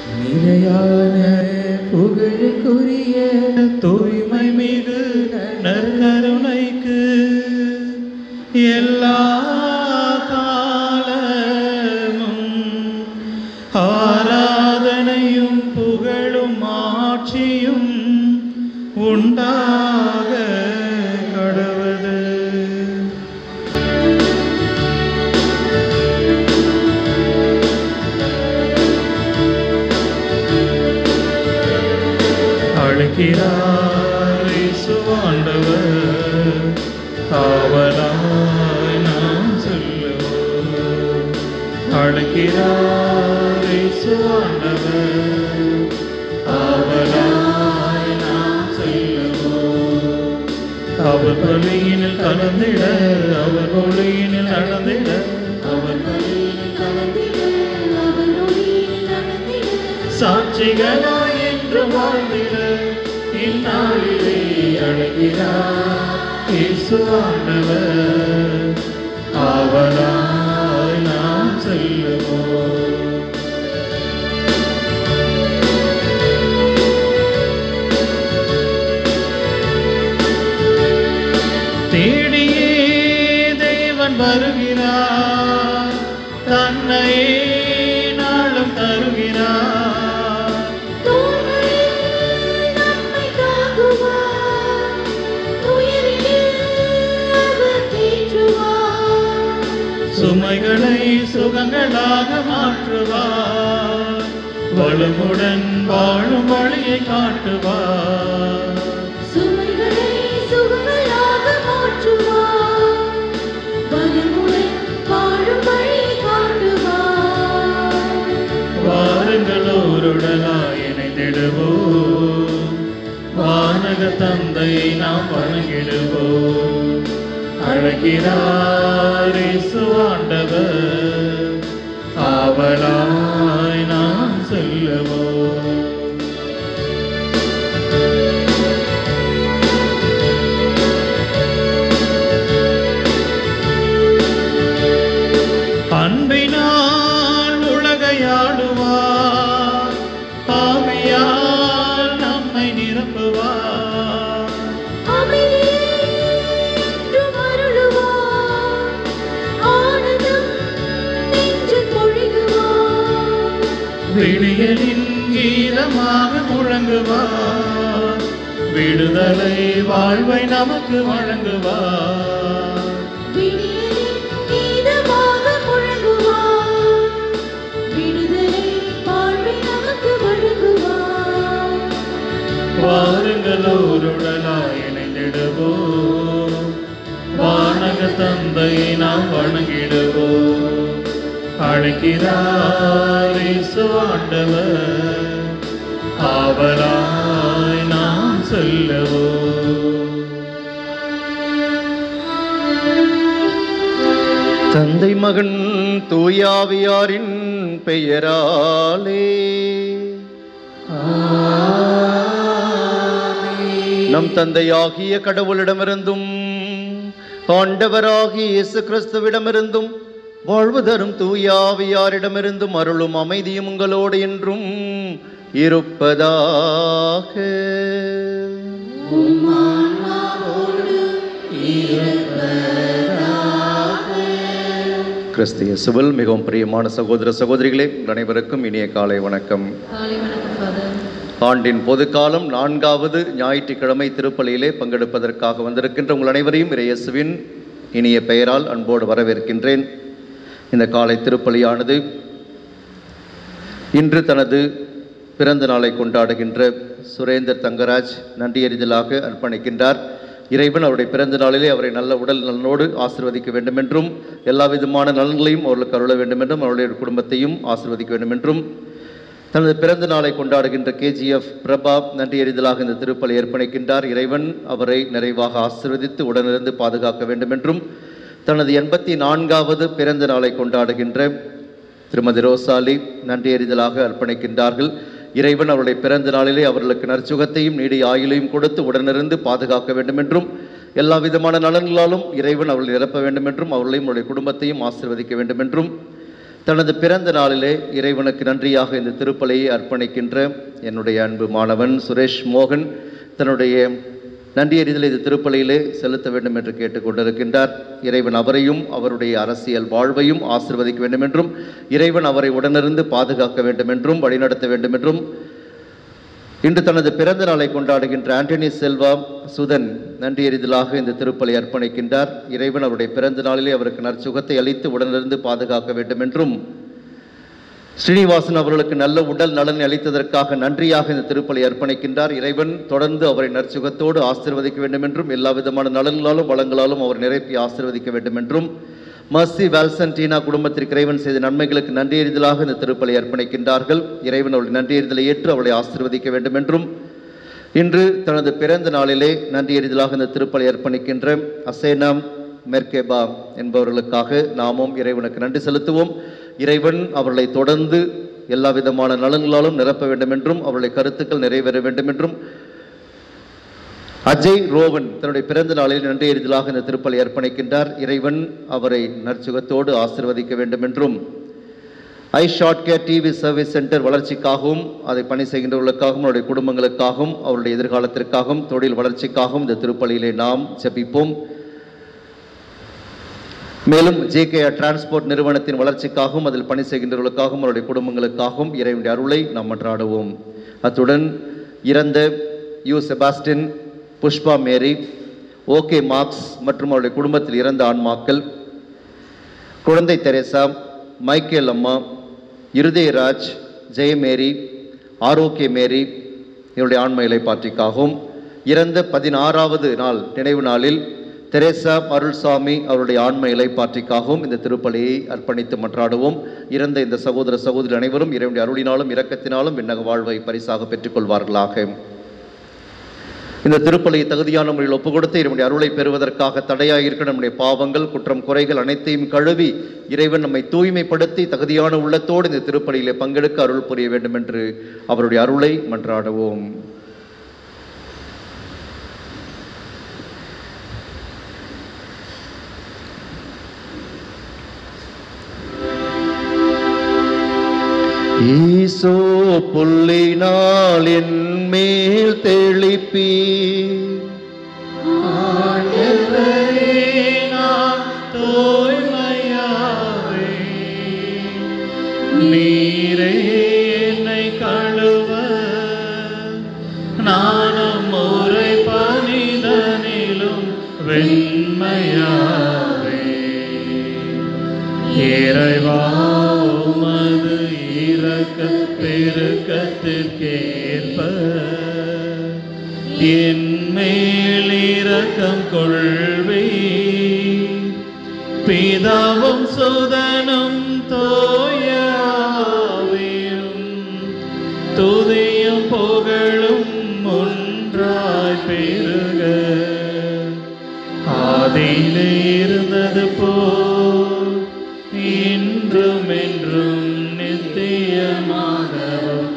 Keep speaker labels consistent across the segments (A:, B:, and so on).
A: நிலையான புகழுக்குரிய
B: தூய்மை மிகு நற்கருணைக்கு எல்லா காலமும் ஆராதனையும் புகழும் ஆட்சியும் உண்டாக கடவுது அழைக்கிறார் இயேசுவாண்டவர் காவலாய் நாம் செல்லுவோம் அழைக்கிறார் இயேசுவாண்டவர் காவலாய் நாம் செல்லுவோம் அவர் கொலையினில் கலந்திட அவர் கொலையினில் நடந்திட அவர் கொலையினில் கலந்திட சாட்சிகளாய் என்று வாழ்ந்திட இந்நாளிலே அழைக்கிறார் இயேசு ஆண்டவர் ஆவலாய் நாம் செல்லுவோம் தேடியே தேவன் வருகிறார் தன்னையே நாளும் தருகிறார் சுமைகளை சுகங்களாக மாற்றுவார் வலுமுடன் வாழும் வழியை காட்டுவார் வாருங்களோருடலாய் இணைந்திடுவோம் வானக தந்தையை நாம் வணங்கிடுவோம் அழைக்கிறார் இயேசு ஆண்டவர் ஆவலாய் நாம் செல்லுவோம் அன்பினால் உலகையாடுவார் ஆவியால் நம்மை நிரப்புவார் விடியலின் கீதமாக முழங்குவார் விடுதலை வாழ்வை நமக்கு வழங்குவார் வாருங்களோருடலாய் இணைந்திடுவோம் வானக தந்தையை நாம் வணங்கிடுவோம் அழைக்கிறார் இயேசு ஆண்டவர் ஆவலாய் நாம் செல்லுவோம்
C: தந்தை மகன் தூயாவியாரின் பெயராலே நம் தந்தையாகிய கடவுளிடமிருந்தும் ஆண்டவராகிய இயேசு கிறிஸ்துவிடமிருந்தும் வாழ்வு தரும் தூயாவியாரிடமிருந்தும் அருளும் அமைதியும் உங்களோடு என்றும் இருப்பதாக கிறிஸ்து இயேசுவில் மிகவும் பிரியமான சகோதர சகோதரிகளே உங்கள் அனைவருக்கும் இனிய காலை வணக்கம்
D: காலை வணக்கம் ஃபாதர்
C: ஆண்டின் பொதுக்காலம் நான்காவது ஞாயிற்றுக்கிழமை திருப்பலியிலே பங்கெடுப்பதற்காக வந்திருக்கின்ற உங்கள் அனைவரையும் இயேசுவின் இனிய பெயரால் அன்போடு வரவேற்கின்றேன் இந்த காலை திருப்பலியானது இன்று தனது பிறந்த நாளை கொண்டாடுகின்ற சுரேந்தர் தங்கராஜ் நன்றியறிதலாக அர்ப்பணிக்கின்றார் இறைவன் அவருடைய பிறந்த நாளிலே அவரை நல்ல உடல் நலனோடு ஆசிர்வதிக்க வேண்டும் என்றும் எல்லா விதமான நலன்களையும் அவர்களுக்கு அருள வேண்டும் என்றும் அவருடைய குடும்பத்தையும் ஆசிர்வதிக்க வேண்டும் என்றும் தனது பிறந்த நாளை கொண்டாடுகின்ற கேஜிஎஃப் பிரபா நன்றியறிதலாக இந்த திருப்பலி அர்ப்பணிக்கின்றார் இறைவன் அவரை நிறைவாக ஆசிர்வதித்து உடனிருந்து பாதுகாக்க வேண்டும் என்றும் தனது எண்பத்தி நான்காவது பிறந்த நாளை கொண்டாடுகின்ற திருமதி ரோசாலி நன்றியறிதலாக அர்ப்பணிக்கின்றார்கள் இறைவன் அவருடைய பிறந்த நாளிலே அவர்களுக்கு நற்சுகத்தையும் நீடிய ஆயுளையும் கொடுத்து உடனிருந்து பாதுகாக்க வேண்டும் என்றும் எல்லா விதமான நலன்களாலும் இறைவன் அவர்களை நிரப்ப வேண்டும் என்றும் அவர்களையும் அவருடைய குடும்பத்தையும் ஆசீர்வதிக்க வேண்டும் என்றும் தனது பிறந்த நாளிலே இறைவனுக்கு நன்றியாக இந்த திருப்பலியை அர்ப்பணிக்கின்ற என்னுடைய அன்பு மாணவன் சுரேஷ் மோகன் தன்னுடைய நன்றியறிதலை இந்த திருப்பலியிலே செலுத்த வேண்டும் என்று கேட்டுக்கொண்டிருக்கின்றார் இறைவன் அவரையும் அவருடைய அரசியல் வாழ்வையும் ஆசிர்வதிக்க வேண்டும் என்றும் இறைவன் அவரை உடனிருந்து பாதுகாக்க வேண்டும் என்றும் வழிநடத்த வேண்டும் என்றும் இன்று தனது பிறந்த நாளை கொண்டாடுகின்ற ஆண்டனி செல்வா சுதன் நன்றியறிதலாக இந்த திருப்பலி அர்ப்பணிக்கின்றார் இறைவன் அவருடைய பிறந்த நாளிலே அவருக்கு நற்சுகத்தை அளித்து உடனிருந்து பாதுகாக்க வேண்டும் என்றும் ஸ்ரீனிவாசன் அவர்களுக்கு நல்ல உடல் நலன் அளித்ததற்காக நன்றியாக இந்த திருப்பலி அர்ப்பணிக்கின்றார் இறைவன் தொடர்ந்து அவரை நற்சுகத்தோடு ஆசிர்வதிக்க வேண்டும் என்றும் எல்லா விதமான நலன்களாலும் வளங்களாலும் அவர் நிரப்பி ஆசிர்வதிக்க வேண்டும் என்றும் மர்சி வால்சன் டீனா குடும்பத்திற்கு இறைவன் செய்த நன்மைகளுக்கு நன்றியறிதலாக இந்த திருப்பலி அர்ப்பணிக்கின்றார்கள் இறைவன் அவருடைய நன்றியறிதலை ஏற்று அவளை ஆசிர்வதிக்க வேண்டும் என்றும் இன்று தனது பிறந்த நாளிலே நன்றியறிதலாக இந்த திருப்பலி அர்ப்பணிக்கின்ற அசேனாம் மெர்கேபா என்பவர்களுக்காக நாமும் இறைவனுக்கு நன்றி செலுத்துவோம் இறைவன் அவர்களை தொடர்ந்து எல்லா விதமான நலன்களாலும் நிரப்ப வேண்டும் என்றும் அவருடைய கருத்துக்கள் நிறைவேற வேண்டும் என்றும் அஜய் ரோவன் தன்னுடைய பிறந்த நாளில் நன்றி எறிதலாக இந்த திருப்பலி அர்ப்பணிக்கின்றார் இறைவன் அவரை நற்சுகத்தோடு ஆசிர்வதிக்க வேண்டும் என்றும் I short care TV service centre வளர்ச்சிக்காகவும் அதை பணி செய்கின்றவர்களுக்காகவும் அவருடைய குடும்பங்களுக்காகவும் அவருடைய எதிர்காலத்திற்காகவும் தொழில் வளர்ச்சிக்காகவும் இந்த திருப்பலியிலே நாம் ஜெபிப்போம் மேலும் ஜேகேஆர் டிரான்ஸ்போர்ட் நிறுவனத்தின் வளர்ச்சிக்காகவும் அதில் பணி செய்கின்றவர்களுக்காகவும் அவருடைய குடும்பங்களுக்காகவும் இறைவனுடைய அருளை நாம் மன்றாடுவோம் அத்துடன் இறந்த U Sebastian Pushpa Mary O K Marx மற்றும் அவருடைய குடும்பத்தில் இறந்த ஆன்மாக்கள் குழந்தை தெரேசா மைக்கேல் அம்மா இருதயராஜ் ஜெயமேரி ஆரோக்கிய மேரி இவருடைய ஆண்மைகளை பாற்றிக்காகவும் இறந்த பதினாறாவது நாள் நினைவு நாளில் தெரேசா அருள்சாமி அவருடைய ஆன்ம இலைப்பாற்றிக்காகவும் இந்த திருப்பலியை அர்ப்பணித்து மன்றாடுவோம் இறந்த இந்த சகோதர சகோதரி அனைவரும் இறைவனுடைய அருளினாலும் இரக்கத்தினாலும் விண்ணக வாழ்வை பரிசாக பெற்றுக்கொள்வார்களாக இந்த திருப்பலியை தகுதியான முறையில் ஒப்பு கொடுத்து இறைவனுடைய அருளை பெறுவதற்காக தடையாக இருக்கிற நம்முடைய பாவங்கள் குற்றம் குறைகள் அனைத்தையும் கழுவி இறைவன் நம்மை தூய்மைப்படுத்தி தகுதியான உள்ளத்தோடு இந்த திருப்பலியிலே பங்கெடுக்க அருள் புரிய வேண்டும் என்று அவருடைய அருளை மன்றாடுவோம் ஈசோ புள்ளினால் என் மேல் தெளிப்பி
B: தூய்மையாவே நீரே என்னை கழுவ நானும் முறை பணிதனிலும் வெண்மையாவே இறைவா உமது இரக்க பெருக்கத்திற்கேற்ப என் மேல் இரக்கம் கொள்வே பிதாவும் சுதனும் தோயாவியும் துதியும் புகழும் ஒன்றாய் பெருக ஆதியிலே இருந்தது போல் இன்றும் என்றும் நித்தியமாகவும்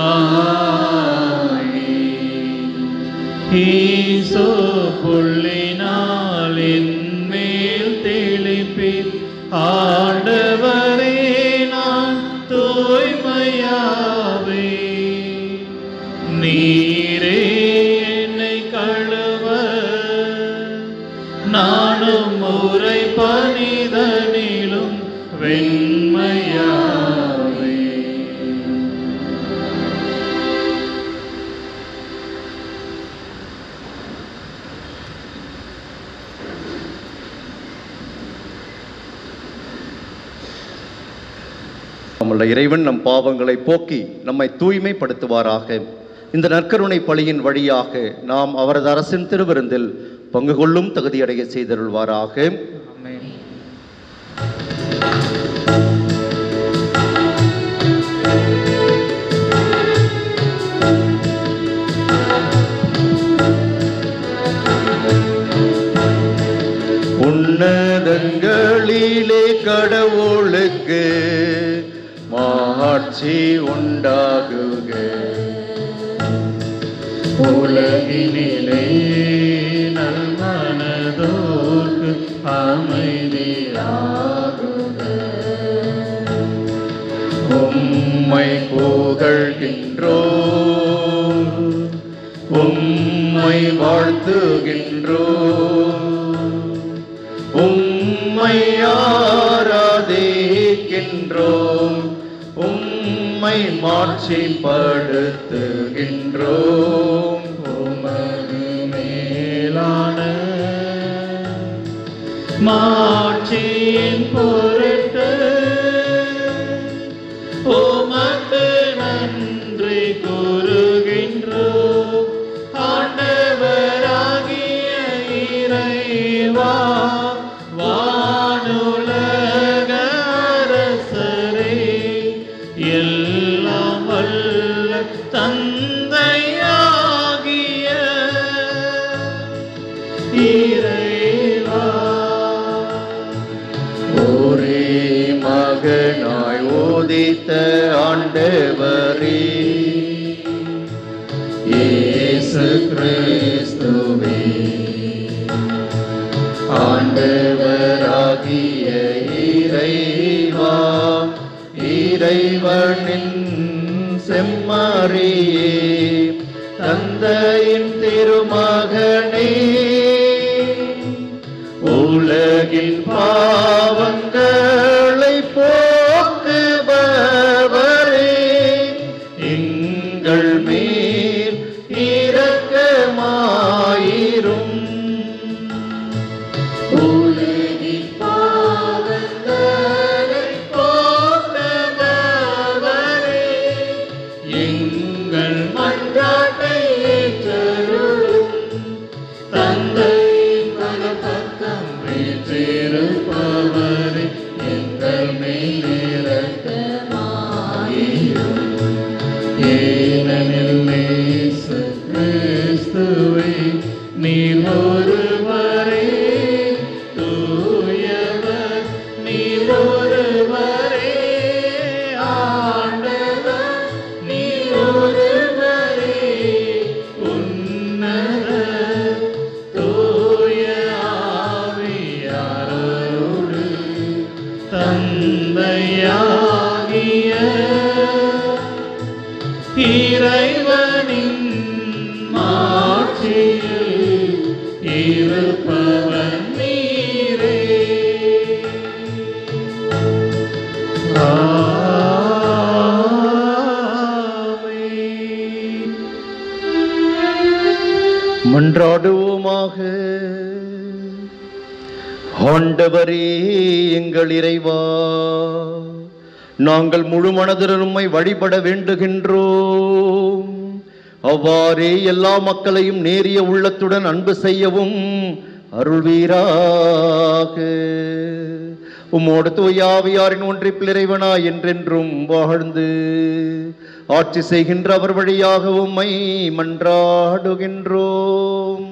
B: ஆமீன். ஈசோ புள்ளினால் என் மேல் தெளிப்பி ஆண்டவரே நான் தூய்மையாவே நீரே என்னை கழுவ நானும் முறை பணிதனிலும் வெண்மையாவே
C: நம்முடைய இறைவன் நம் பாவங்களை போக்கி நம்மை தூய்மைப்படுத்துவாராக இந்த நற்கருணை பலியின் வழியாக நாம் அவரது அரசின் திருவிருந்தில் பங்கு கொள்ளும் தகுதியடைய செய்தருள்வாராக
B: ஆமென்
C: உன்னதங்களிலே கடவுளுக்கு மாட்சி உண்டாகுக
B: உலகினிலே நல்மனதோர்க்கு அமைதியாகுக
C: உம்மை புகழ்கின்றோம் உம்மை வாழ்த்துகின்றோம் உம்மை ஆராதிக்கின்றோம் உம்மை மாட்சிப்படுத்துகின்றோம் உமது மேலான
B: மாட்சியின் பொருட்டு உமக்கு நன்றி கூறுகின்றோம் ஆண்டவராகிய இறைவா வானுலக அரசரே எல்லாம் வல்ல தந்தையாகிய இறைவா
C: ஒரே மகனாய் ஓதித்த ஆண்டவரே இயேசு கிறிஸ்துவே ஆண்டவராகிய இறைவா இறைவனின் செம்மறியே தந்தையின் திருமகனே உலகின் பாவங்களை போக்குபவரே எங்கள் மேல் இரக்கமாயிரும் உலகின் பாவங்களை போக்குபவரே எங்கள் மன்றாட்டை ஏற்றருளும் தந்தை பக்கம் வீற்றிருப்பவரே எங்கள் மேல் இரக்கமாயிரும் ஏனெனில் நேசு கிறிஸ்துவை நீர் ஒருவரே தூயவர் நீர் ஒருவரே ஆண்டவர் நீர் ஒருவரே உன்னத தூய ஆவியாரோடு தந்தையாகிய இறைவனின் மாட்சியில் இருப்பவன் நீரே ஆமென். மன்றாடுவோமாக ஆண்டவரே எங்கள் இறைவா நாங்கள் முழு மனதுடன் உம்மை வழிபட வேண்டுகின்றோம் அவ்வாறே எல்லா மக்களையும் நேரிய உள்ளத்துடன் அன்பு செய்யவும் அருள்வீராக உம்மோடு தூயாவியாரின் ஒன்றிப்பில் இறைவனா என்றென்றும் வாழ்ந்து ஆட்சி செய்கின்ற அவர் வழியாக உம்மை மன்றாடுகின்றோம்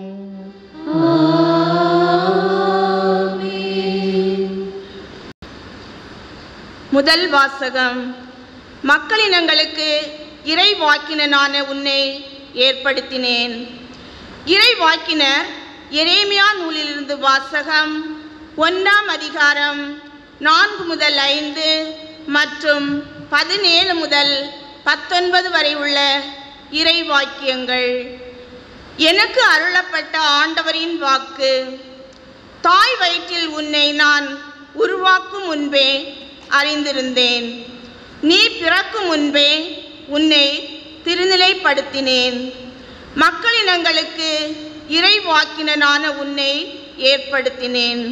D: முதல் வாசகம் மக்களினங்களுக்கு இறை வாக்கினனான உன்னை ஏற்படுத்தினேன் இறை வாக்கினர் எரேமியா நூலிலிருந்து வாசகம் ஒன்றாம் அதிகாரம் நான்கு முதல் ஐந்து மற்றும் பதினேழு முதல் பத்தொன்பது வரை உள்ள இறை வாக்கியங்கள் எனக்கு அருளப்பட்ட ஆண்டவரின் வாக்கு தாய் வயிற்றில் உன்னை நான் உருவாக்கும் முன்பே அறிந்திருந்தேன் நீ பிறக்கும் முன்பே உன்னை திருநிலைப்படுத்தினேன் மக்களினங்களுக்கு இறைவாக்கினனான உன்னை ஏற்படுத்தினேன்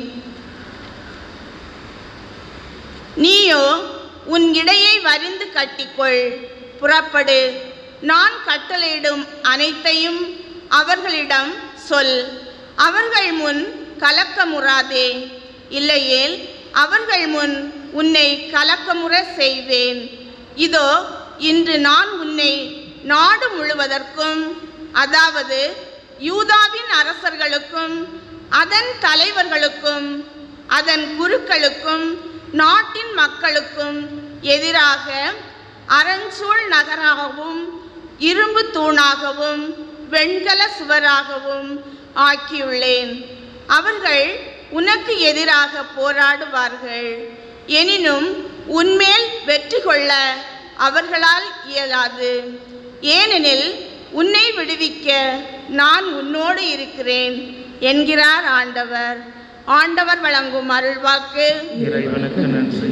D: நீயோ உன் இடையை வரிந்து கட்டிக்கொள் புறப்படு நான் கட்டளையிடும் அனைத்தையும் அவர்களிடம் சொல் அவர்கள் முன் கலக்கமுறாதே இல்லையேல் அவர்கள் முன் உன்னை கலக்கமுற செய்வேன் இதோ இன்று நான் உன்னை நாடு முழுவதற்கும் அதாவது யூதாவின் அரசர்களுக்கும் அதன் தலைவர்களுக்கும் அதன் குருக்களுக்கும் நாட்டின் மக்களுக்கும் எதிராக அரண்சூழ் நகராகவும் இரும்பு தூணாகவும் வெண்கல சுவராகவும் ஆக்கியுள்ளேன் அவர்கள் உனக்கு எதிராக போராடுவார்கள் எனினும் உன்மேல் வெற்றி கொள்ள அவர்களால் இயலாது ஏனெனில் உன்னை விடுவிக்க நான் உன்னோடு இருக்கிறேன் என்கிறார் ஆண்டவர் ஆண்டவர் வழங்கும் அருள்வாக்கு
B: இறைவனுக்கு நன்றி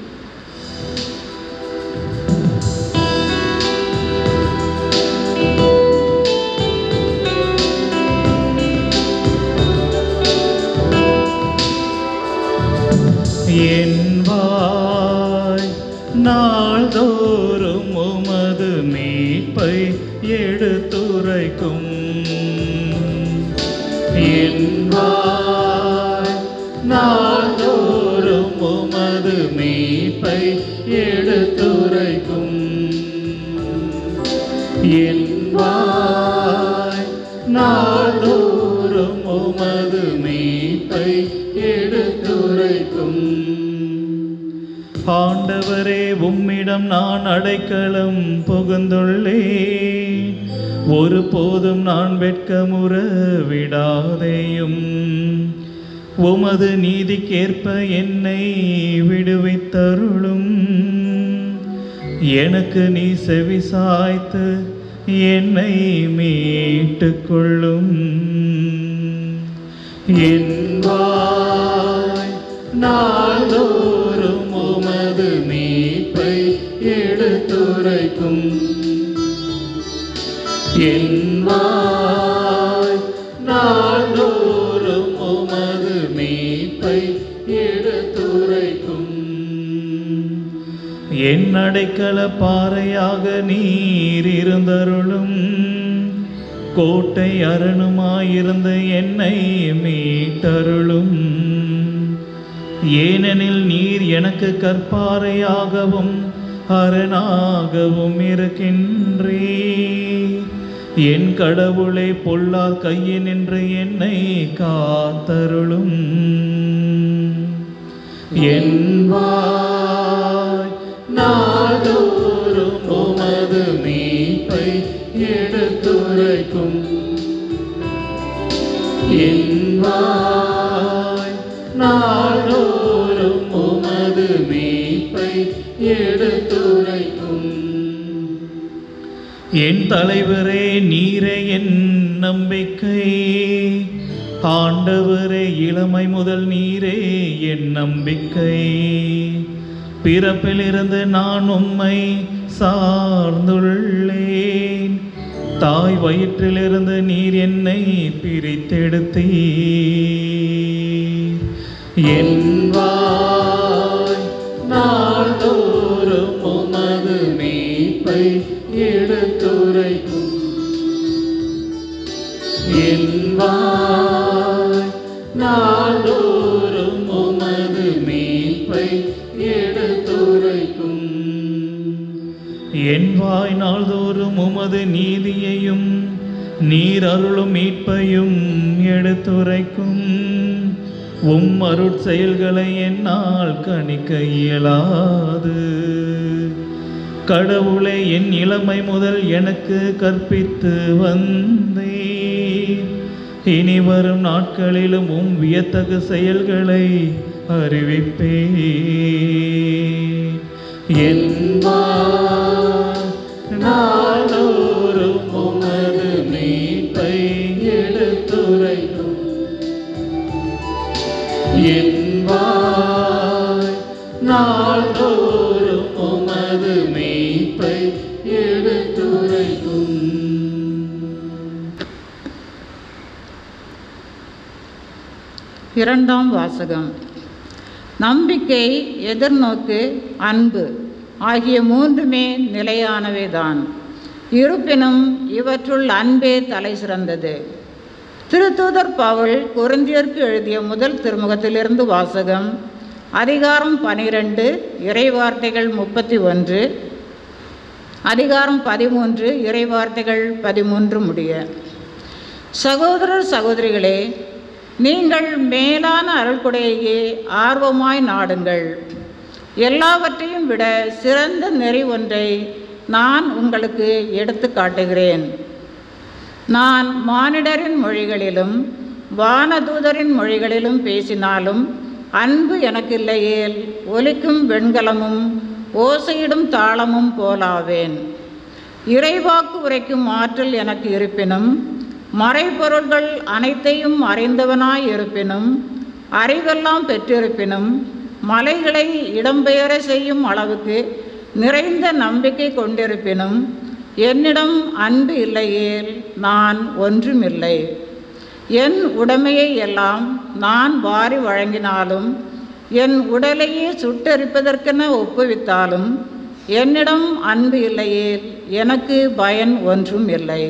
B: என் வாய் நாள்தோறும் உமது மீட்பை எடுத்துரைக்கும் என் வாய் நாள்தோறும் உமது மீட்பை எடுத்துரைக்கும் என் வாய் நாள்தோறும் உமது மீட்பை எடுத்துரைக்கும் ஆண்டவரே உம்மிடம் நான் அடைக்கலம் புகுந்துள்ளேன் ஒருபோதும் நான் வெட்கமுற விடாதேயும் உமது நீதிக்கேற்ப என்னை விடுவித்தருளும் எனக்கு நீ செவி சாய்த்து என்னை மீட்டுக் கொள்ளும் என் வாய் நாள்தோறும் உமது மீட்பை எடுத்துரைக்கும் என் வாய் நாள்தோறும் உமது மீட்பை எடுத்துரைக்கும் என் அடைக்கல பாறையாக நீர் இருந்தருளும் கோட்டை அரணுமாயிருந்த என்னை மீட்டருளும் ஏனெனில் நீர் எனக்கு கற்பாறையாகவும் அரணாகவும் இருக்கின்றே என் கடவுளை பொல்லா கையினின்று என்னை காத்தருளும் என் வாய் நாள்தோறும் உமது மீட்பை எடுத்துரைக்கும் என் வாய் நாள்தோறும் உமது மீட்பை எடுத்துரைக்கும் என் தலைவரே நீரே என் நம்பிக்கை ஆண்டவரே இளமை முதல் நீரே என் நம்பிக்கை பிறப்பிலிருந்து நான் உம்மை சார்ந்துள்ளேன் தாய் வயிற்றிலிருந்து நீர் என்னை பிரித்தெடுத்தீர் என் வாய் நாள்தோறும் உமது மீட்பை எடுத்துரைக்கும் என் வாய் நாள்தோறும் உமது மீட்பை எடுத்துரைக்கும் என் வாய் நாள்தோறும் உமது நீதியையும் நீர் அருளும் மீட்பையும் எடுத்துரைக்கும் உம் அருட்செயல்களை என்னால் கணிக்க இயலாது கடவுளை என் இளமை முதல் எனக்கு கற்பித்து வந்தே இனி வரும் நாட்களிலும் உம் வியத்தகு செயல்களை அறிவிப்பே என் வாய் நாளோறும் உமது மீட்பை எடுத்துரைக்கும் என் வாய் நாள்தோறும் உமது மீட்பை எடுத்துரைக்கும்
E: இரண்டாம் வாசகம் நம்பிக்கை எதிர்நோக்கு அன்பு ஆகிய மூன்றுமே நிலையானவைதான் இருப்பினும் இவற்றுள் அன்பே தலை சிறந்தது திருத்தூதர் பவுல் கொரிந்தியருக்கு எழுதிய முதல் திருமுகத்திலிருந்து வாசகம் அதிகாரம் பனிரெண்டு இறைவார்த்தைகள் முப்பத்தி ஒன்று அதிகாரம் பதிமூன்று இறைவார்த்தைகள் பதிமூன்று முடிய சகோதரர் சகோதரிகளே நீங்கள் மேலான அருள்கொடையே ஆர்வமாய் நாடுங்கள் எல்லாவற்றையும் விட சிறந்த நெறி ஒன்றை நான் உங்களுக்கு எடுத்து காட்டுகிறேன் நான் மானிடரின் மொழிகளிலும் வானதூதரின் மொழிகளிலும் பேசினாலும் அன்பு எனக்கு இல்லையேல் ஒலிக்கும் வெண்கலமும் ஓசையிடும் தாளமும் போலாவேன் இறைவாக்கு உரைக்கும் ஆற்றல் எனக்கு இருப்பினும் மறைபொருள்கள் அனைத்தையும் அறிந்தவனாய் இருப்பினும் அறிவெல்லாம் பெற்றிருப்பினும் மலைகளை இடம்பெயர செய்யும் அளவுக்கு நிறைந்த நம்பிக்கை கொண்டிருப்பினும் என்னிடம் அன்பு இல்லையேல் நான் ஒன்றுமில்லை என் உடைமையை எல்லாம் நான் வாரி வழங்கினாலும் என் உடலையே சுட்டெரிப்பதற்கென ஒப்புவித்தாலும் என்னிடம் அன்பு இல்லையேல் எனக்கு பயன் ஒன்றும் இல்லை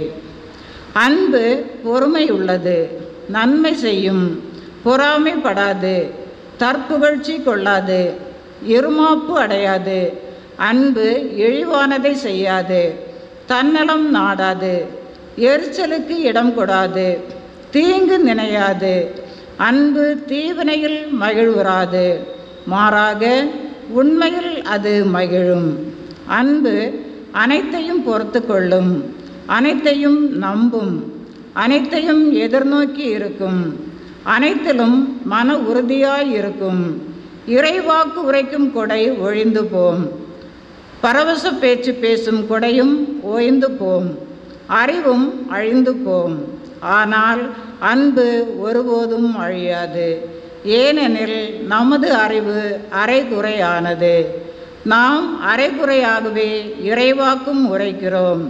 E: அன்பு பொறுமை உள்ளது நன்மை செய்யும் பொறாமைப்படாது தற்புகழ்ச்சி கொள்ளாது இருமாப்பு அடையாது அன்பு இழிவானதை செய்யாது தன்னலம் நாடாது எரிச்சலுக்கு இடம் கொடாது தீங்கு நினையாது அன்பு தீவினையில் மகிழ்வுறாது மாறாக உண்மையில் அது மகிழும் அன்பு அனைத்தையும் பொறுத்து கொள்ளும் அனைத்தையும் நம்பும் அனைத்தையும் எதிர்நோக்கி இருக்கும் அனைத்திலும் மன உறுதியாய் இருக்கும் இறைவாக்கு உரைக்கும் கொடை ஒழிந்து போம் பரவச பேச்சு பேசும் கொடையும் ஓய்ந்து போம் அறிவும் அழிந்து போம் ஆனால் அன்பு ஒருபோதும் அழியாது ஏனெனில் நமது அறிவு அரைகுறையானது நாம் அரைகுறையாகவே இறைவாக்கும் உரைக்கிறோம்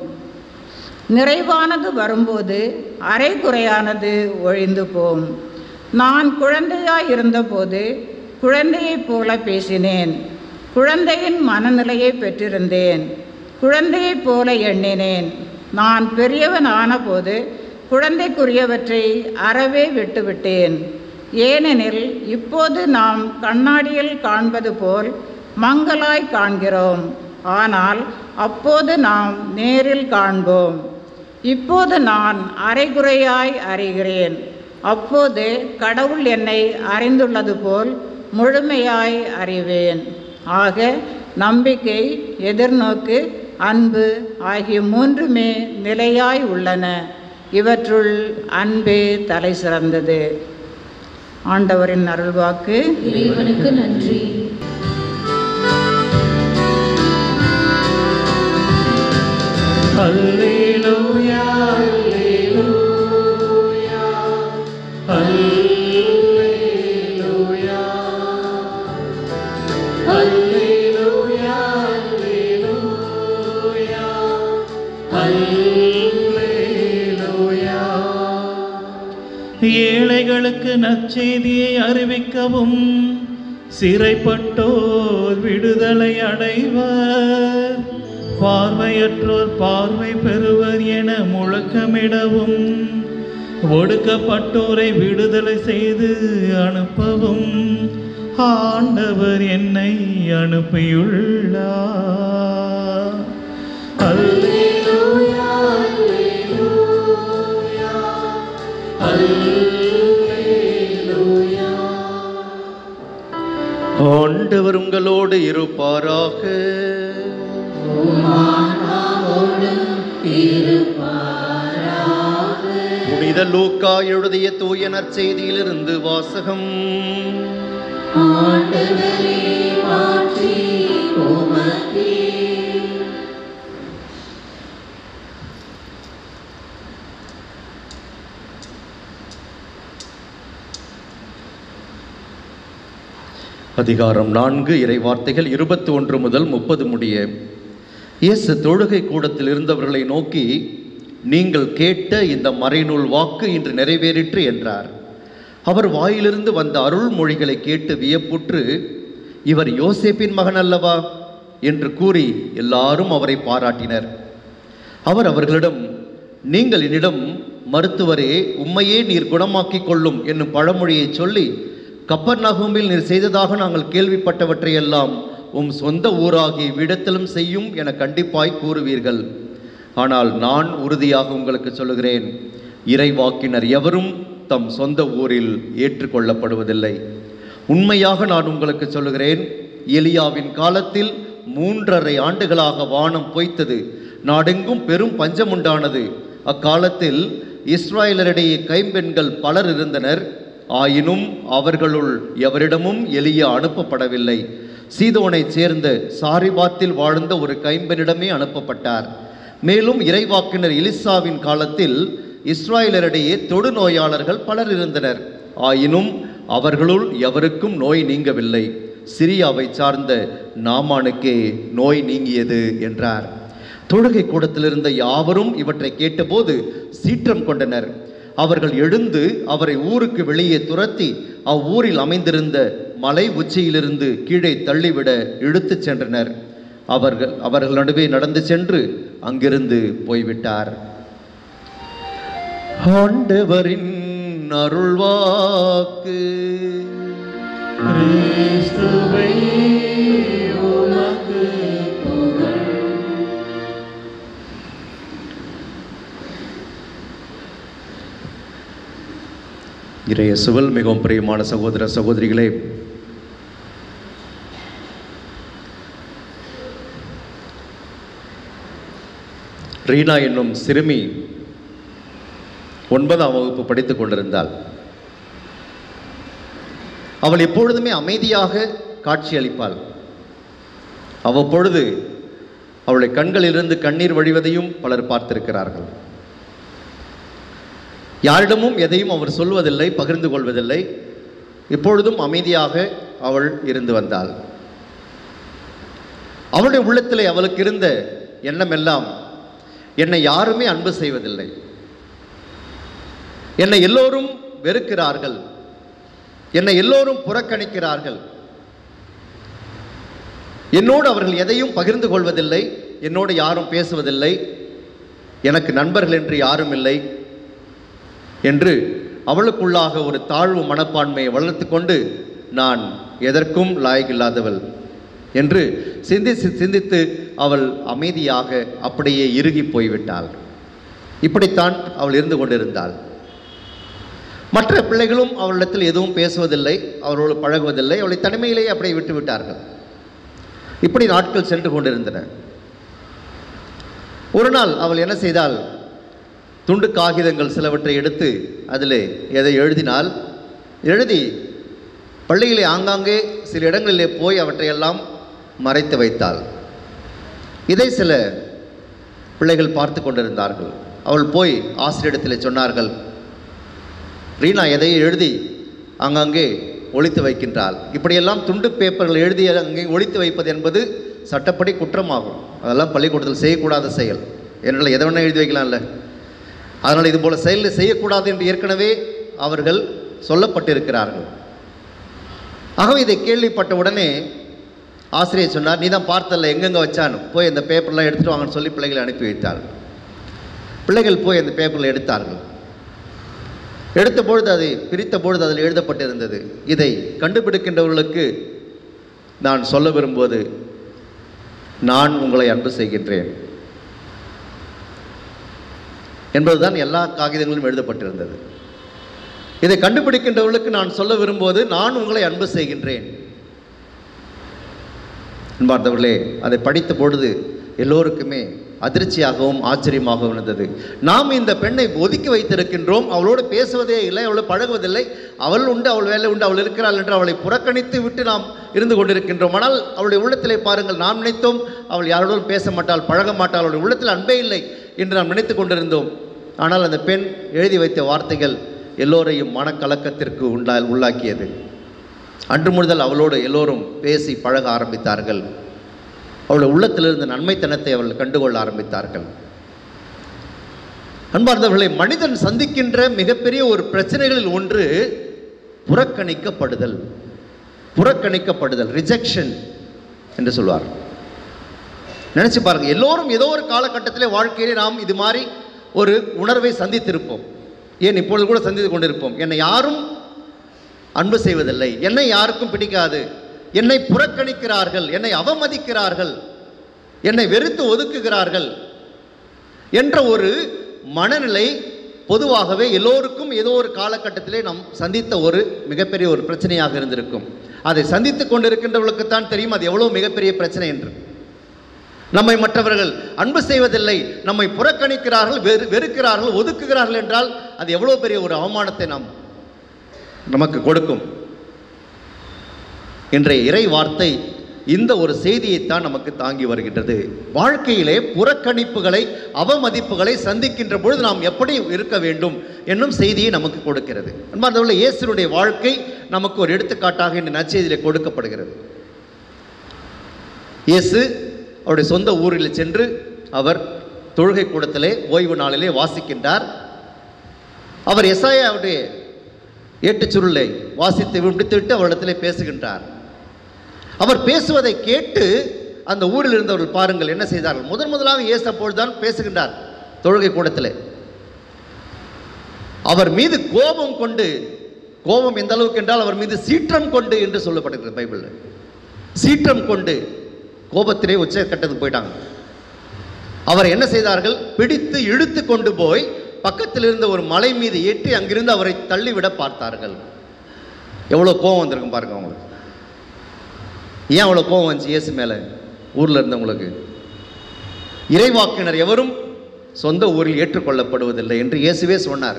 E: நிறைவானது வரும்போது அரைகுறையானது ஒழிந்து போம் நான் குழந்தையாய் இருந்தபோது குழந்தையைப் போல பேசினேன் குழந்தையின் மனநிலையை பெற்றிருந்தேன் குழந்தையைப் போல எண்ணினேன் நான் பெரியவன் ஆனபோது குழந்தைக்குரியவற்றை அறவே விட்டுவிட்டேன் ஏனெனில் இப்போது நாம் கண்ணாடியில் காண்பது போல் மங்கலாய் காண்கிறோம் ஆனால் அப்போது நாம் நேரில் காண்போம் இப்போது நான் அரைகுறையாய் அறிகிறேன் அப்போது கடவுள் என்னை அறிந்துள்ளது போல் முழுமையாய் அறிவேன் ஆக நம்பிக்கை எதிர்நோக்கு அன்பு ஆகிய மூன்றுமே நிலையாய் உள்ளன இவற்றுள் அன்பே தலை சிறந்தது ஆண்டவரின் அருள்வாக்கு
A: இறைவனுக்கு நன்றி
B: அல்லேலூயா அல்லேலூயா அல்லேலூயா அல்லேலூயா அல்லேலூயா ஏழைகளுக்கு நற்செய்தியை அறிவிக்கவும் சிறைப்பட்டோர் விடுதலை அடைவர் பார்வையற்றோர் பார்வை பெறுவர் என முழக்கமிடவும் ஒடுக்கப்பட்டோரை விடுதலை செய்து அனுப்பவும் ஆண்டவர் என்னை அனுப்பியுள்ளார் அல்லேலூயா
C: ஆண்டவர் உங்களோடு இருப்பாராக புனித லூக்கா எழுதிய தூய நற்செய்தியிலிருந்து வாசகம்
A: ஆண்டவரே மாற்றி உமக்கே
C: அதிகாரம் நான்கு இறை வார்த்தைகள் இருபத்தி ஒன்று முதல் முப்பது முடிய இயேசு தொழுகை கூடத்தில் இருந்தவர்களை நோக்கி நீங்கள் கேட்ட இந்த மறைநூல் வாக்கு இன்று நிறைவேறிற்று என்றார் அவர் வாயிலிருந்து வந்த அருள்மொழிகளை கேட்டு வியப்புற்று இவர் யோசேப்பின் மகன் அல்லவா என்று கூறி எல்லாரும் அவரை பாராட்டினர் அவர் அவர்களிடம் நீங்கள் என்னிடம் மருத்துவரே உம்மையே நீர் குணமாக்கிக் கொள்ளும் என்னும் பழமொழியை சொல்லி கப்பர்நகூமில் நீர் செய்ததாக நாங்கள் கேள்விப்பட்டவற்றையெல்லாம் உம் சொந்த ஊராகிய விடத்திலும் செய்யும் என கண்டிப்பாய் கூறுவீர்கள் ஆனால் நான் உறுதியாக உங்களுக்கு சொல்லுகிறேன் இறைவாக்கினர் எவரும் தம் சொந்த ஊரில் ஏற்றுக்கொள்ளப்படுவதில்லை உண்மையாக நான் உங்களுக்கு சொல்லுகிறேன் எலியாவின் காலத்தில் மூன்றரை ஆண்டுகளாக வானம் பொய்த்தது நாடெங்கும் பெரும் பஞ்சம் உண்டானது அக்காலத்தில் இஸ்ராயலரிடையே கைம்பெண்கள் பலர் இருந்தனர் ஆயினும் அவர்களுள் எவரிடமும் எலியா அனுப்பப்படவில்லை சீதோனைச் சேர்ந்த சாரிபாத்தில் வாழ்ந்த ஒரு கைம்பனிடமே அனுப்பப்பட்டார் மேலும் இறைவாக்கினர் எலிசாவின் காலத்தில் இஸ்ராயலரிடையே தொடுநோயாளர்கள் பலர் இருந்தனர் ஆயினும் அவர்களுள் எவருக்கும் நோய் நீங்கவில்லை சிரியாவை சார்ந்த நாமானுக்கே நோய் நீங்கியது என்றார் தொழுகை கூடத்தில் இருந்த யாவரும் இவற்றை கேட்டபோது சீற்றம் கொண்டனர் அவர்கள் எழுந்து அவரை ஊருக்கு வெளியே துரத்தி அவ்வூரில் அமைந்திருந்த மலை உச்சியிலிருந்து கீழே தள்ளிவிட இழுத்துச் சென்றனர் அவர்கள் அவர்கள் நடுவே நடந்து சென்று அங்கிருந்து போய்விட்டார் ஆண்டவரின் அருள்வாக்கு
B: கிறிஸ்துவே உமக்கு
C: இறைய சுவல் மிகவும் பிரியமான சகோதர சகோதரிகளே ரீனா என்னும் சிறுமி ஒன்பதாம் வகுப்பு படித்துக் கொண்டிருந்தாள் அவள் எப்பொழுதுமே அமைதியாக காட்சியளிப்பாள் அவ்வப்பொழுது அவளுடைய கண்களிலிருந்து கண்ணீர் வழிவதையும் பலர் பார்த்திருக்கிறார்கள் யாரிடமும் எதையும் அவர் சொல்வதில்லை பகிர்ந்து கொள்வதில்லை எப்பொழுதும் அமைதியாக அவள் இருந்து வந்தாள் அவளுடைய உள்ளத்திலே அவளுக்கு இருந்த எண்ணமெல்லாம் என்னை யாருமே அன்பு செய்வதில்லை என்னை எல்லோரும் வெறுக்கிறார்கள் என்னை எல்லோரும் புறக்கணிக்கிறார்கள் என்னோடு அவர்கள் எதையும் பகிர்ந்து கொள்வதில்லை என்னோடு யாரும் பேசுவதில்லை எனக்கு நண்பர்கள் என்று யாரும் இல்லை என்று அவளுக்குள்ளாக ஒரு தாழ்வு மனப்பான்மையை வளர்த்து கொண்டு நான் எதற்கும் லாயக்கில்லாதவள் என்று சிந்தித்து சிந்தித்து அவள் அமைதியாக அப்படியே இறுகி போய்விட்டாள் இப்படித்தான் அவள் இருந்து கொண்டிருந்தாள் மற்ற பிள்ளைகளும் அவளிடத்தில் எதுவும் பேசுவதில்லை அவரோடு பழகுவதில்லை அவளை தனிமையிலேயே அப்படியே விட்டு விட்டார்கள் இப்படி நாட்கள் சென்று கொண்டிருந்தன ஒரு நாள் அவள் என்ன செய்தாள் துண்டு காகிதங்கள் சிலவற்றை எடுத்து அதில் எதை எழுதினால் எழுதி பள்ளியிலே ஆங்காங்கே சில இடங்களிலே போய் அவற்றையெல்லாம் மறைத்து வைத்தாள் இதை சில பிள்ளைகள் பார்த்து கொண்டிருந்தார்கள் அவள் போய் ஆசிரியரிடத்தில் சொன்னார்கள் ரீனா எதையும் எழுதி ஆங்காங்கே ஒழித்து வைக்கின்றாள் இப்படியெல்லாம் துண்டு பேப்பர்கள் எழுதி அங்கே ஒழித்து வைப்பது என்பது சட்டப்படி குற்றமாகும் அதெல்லாம் பள்ளிக்கூடத்தில் செய்யக்கூடாத செயல் என்னால் எதை வேணால் எழுதி வைக்கலாம்ல அதனால் இது போல செயலில் செய்யக்கூடாது என்று ஏற்கனவே அவர்கள் சொல்லப்பட்டிருக்கிறார்கள் ஆகவே இதை கேள்விப்பட்ட உடனே ஆசிரியர் சொன்னார் நீ தான் பார்த்தல எங்கெங்கே வச்சானு போய் இந்த பேப்பர்லாம் எடுத்துட்டு வாங்கன்னு சொல்லி பிள்ளைகளை அனுப்பி வைத்தார் பிள்ளைகள் போய் அந்த பேப்பரில் எடுத்தார்கள் எடுத்த பொழுது அதை பிரித்த பொழுது அதில் எழுதப்பட்டிருந்தது இதை கண்டுபிடிக்கின்றவர்களுக்கு நான் சொல்ல விரும்புவது நான் உங்களை அன்பு செய்கின்றேன் என்பதுதான் எல்லா காகிதங்களிலும் எழுதப்பட்டிருந்தது இதை கண்டுபிடிக்கின்றவர்களுக்கு நான் சொல்ல விரும்புவது நான் உங்களை அன்பு செய்கின்றேன் அன்பார்ந்தவர்களே அதை படித்த பொழுது எல்லோருக்குமே அதிர்ச்சியாகவும் ஆச்சரியமாகவும் இருந்தது நாம் இந்த பெண்ணை ஒதுக்கி வைத்திருக்கின்றோம் அவளோடு பேசுவதே இல்லை அவளோடு பழகுவதில்லை அவள் உண்டு அவள் வேலை உண்டு அவள் இருக்கிறாள் என்று அவளை புறக்கணித்து விட்டு நாம் இருந்து கொண்டிருக்கின்றோம் ஆனால் அவளுடைய உள்ளத்திலே பாருங்கள் நாம் நினைத்தோம் அவள் யாரோடும் பேச மாட்டாள் பழக மாட்டாள் அவளுடைய உள்ளத்தில் அன்பே இல்லை என்று நாம் நினைத்து கொண்டிருந்தோம் ஆனால் அந்த பெண் எழுதி வைத்த வார்த்தைகள் எல்லோரையும் மனக்கலக்கத்திற்கு உண்டா உள்ளாக்கியது அன்று முதல் அவளோடு எல்லோரும் பேசி பழக ஆரம்பித்தார்கள் அவளுடைய உள்ளத்திலிருந்த நன்மைத்தனத்தை அவர்கள் கண்டுகொள்ள ஆரம்பித்தார்கள் அன்பார்ந்தவர்களை மனிதன் சந்திக்கின்ற மிகப்பெரிய ஒரு பிரச்சனைகளில் ஒன்று புறக்கணிக்கப்படுதல் புறக்கணிக்கப்படுதல் ரிஜெக்ஷன் என்று சொல்வார் நினைச்சு பாருங்க எல்லோரும் ஏதோ ஒரு காலகட்டத்திலே வாழ்க்கையிலே நாம் இது மாதிரி ஒரு உணர்வை சந்தித்திருப்போம் ஏன் இப்பொழுது கூட சந்தித்து கொண்டிருப்போம் என்னை யாரும் அன்பு செய்வதில்லை என்னை யாருக்கும் பிடிக்காது என்னை புறக்கணிக்கிறார்கள் என்னை அவமதிக்கிறார்கள் என்னை வெறுத்து ஒதுக்குகிறார்கள் என்ற ஒரு மனநிலை பொதுவாகவே எல்லோருக்கும் ஏதோ ஒரு காலகட்டத்திலே நாம் சந்தித்த ஒரு மிகப்பெரிய ஒரு பிரச்சனையாக இருந்திருக்கும் அதை சந்தித்து கொண்டிருக்கின்றவர்களுக்குத்தான் தெரியும் அது எவ்வளவு மிகப்பெரிய பிரச்சனை என்று நம்மை மற்றவர்கள் அன்பு செய்வதில்லை நம்மை புறக்கணிக்கிறார்கள் வெறு வெறுக்கிறார்கள் ஒதுக்குகிறார்கள் என்றால் அது எவ்வளோ பெரிய ஒரு அவமானத்தை நாம் நமக்கு கொடுக்கும் இன்றைய இறை வார்த்தை இந்த ஒரு செய்தியைத்தான் நமக்கு தாங்கி வருகின்றது வாழ்க்கையிலே புறக்கணிப்புகளை அவமதிப்புகளை சந்திக்கின்ற பொழுது நாம் எப்படி இருக்க வேண்டும் என்னும் செய்தியை நமக்கு கொடுக்கிறது அன்பார்ந்தவர்களே இயேசுனுடைய வாழ்க்கை நமக்கு ஒரு எடுத்துக்காட்டாக இந்த நற்செய்தியிலே கொடுக்கப்படுகிறது இயேசு அவருடைய சொந்த ஊரில் சென்று அவர் தொழுகை கூடத்திலே ஓய்வு நாளிலே வாசிக்கின்றார் அவர் எஸ்ஐயாவுடைய ஏட்டுச் சுருளை வாசித்து முடித்துவிட்டு அவரிடத்திலே பேசுகின்றார் அவர் பேசுவதை கேட்டு அந்த ஊரில் இருந்தவர்கள் பாருங்கள் என்ன செய்தார்கள் முதன் முதலாக இயேசு அப்பொழுதுதான் பேசுகின்றார் தொழுகை கூடத்திலே அவர் மீது கோபம் கொண்டு கோபம் எந்த அளவுக்கு என்றால் அவர் மீது சீற்றம் கொண்டு என்று சொல்லப்படுகிறது பைபிளில் சீற்றம் கொண்டு கோபத்திலே உச்சக்கட்டத்துக்கு போயிட்டாங்க அவர் என்ன செய்தார்கள் பிடித்து இழுத்து கொண்டு போய் பக்கத்தில் இருந்த ஒரு மலை மீது ஏற்றி அங்கிருந்து அவரை தள்ளிவிட பார்த்தார்கள் எவ்வளோ கோபம் வந்திருக்கும் பாருங்க அவங்களுக்கு ஏன் அவ்வளோ கோபம் வந்துச்சு இயேசு மேலே ஊரில் இருந்தவங்களுக்கு இறைவாக்கினர் எவரும் சொந்த ஊரில் ஏற்றுக்கொள்ளப்படுவதில்லை என்று இயேசுவே சொன்னார்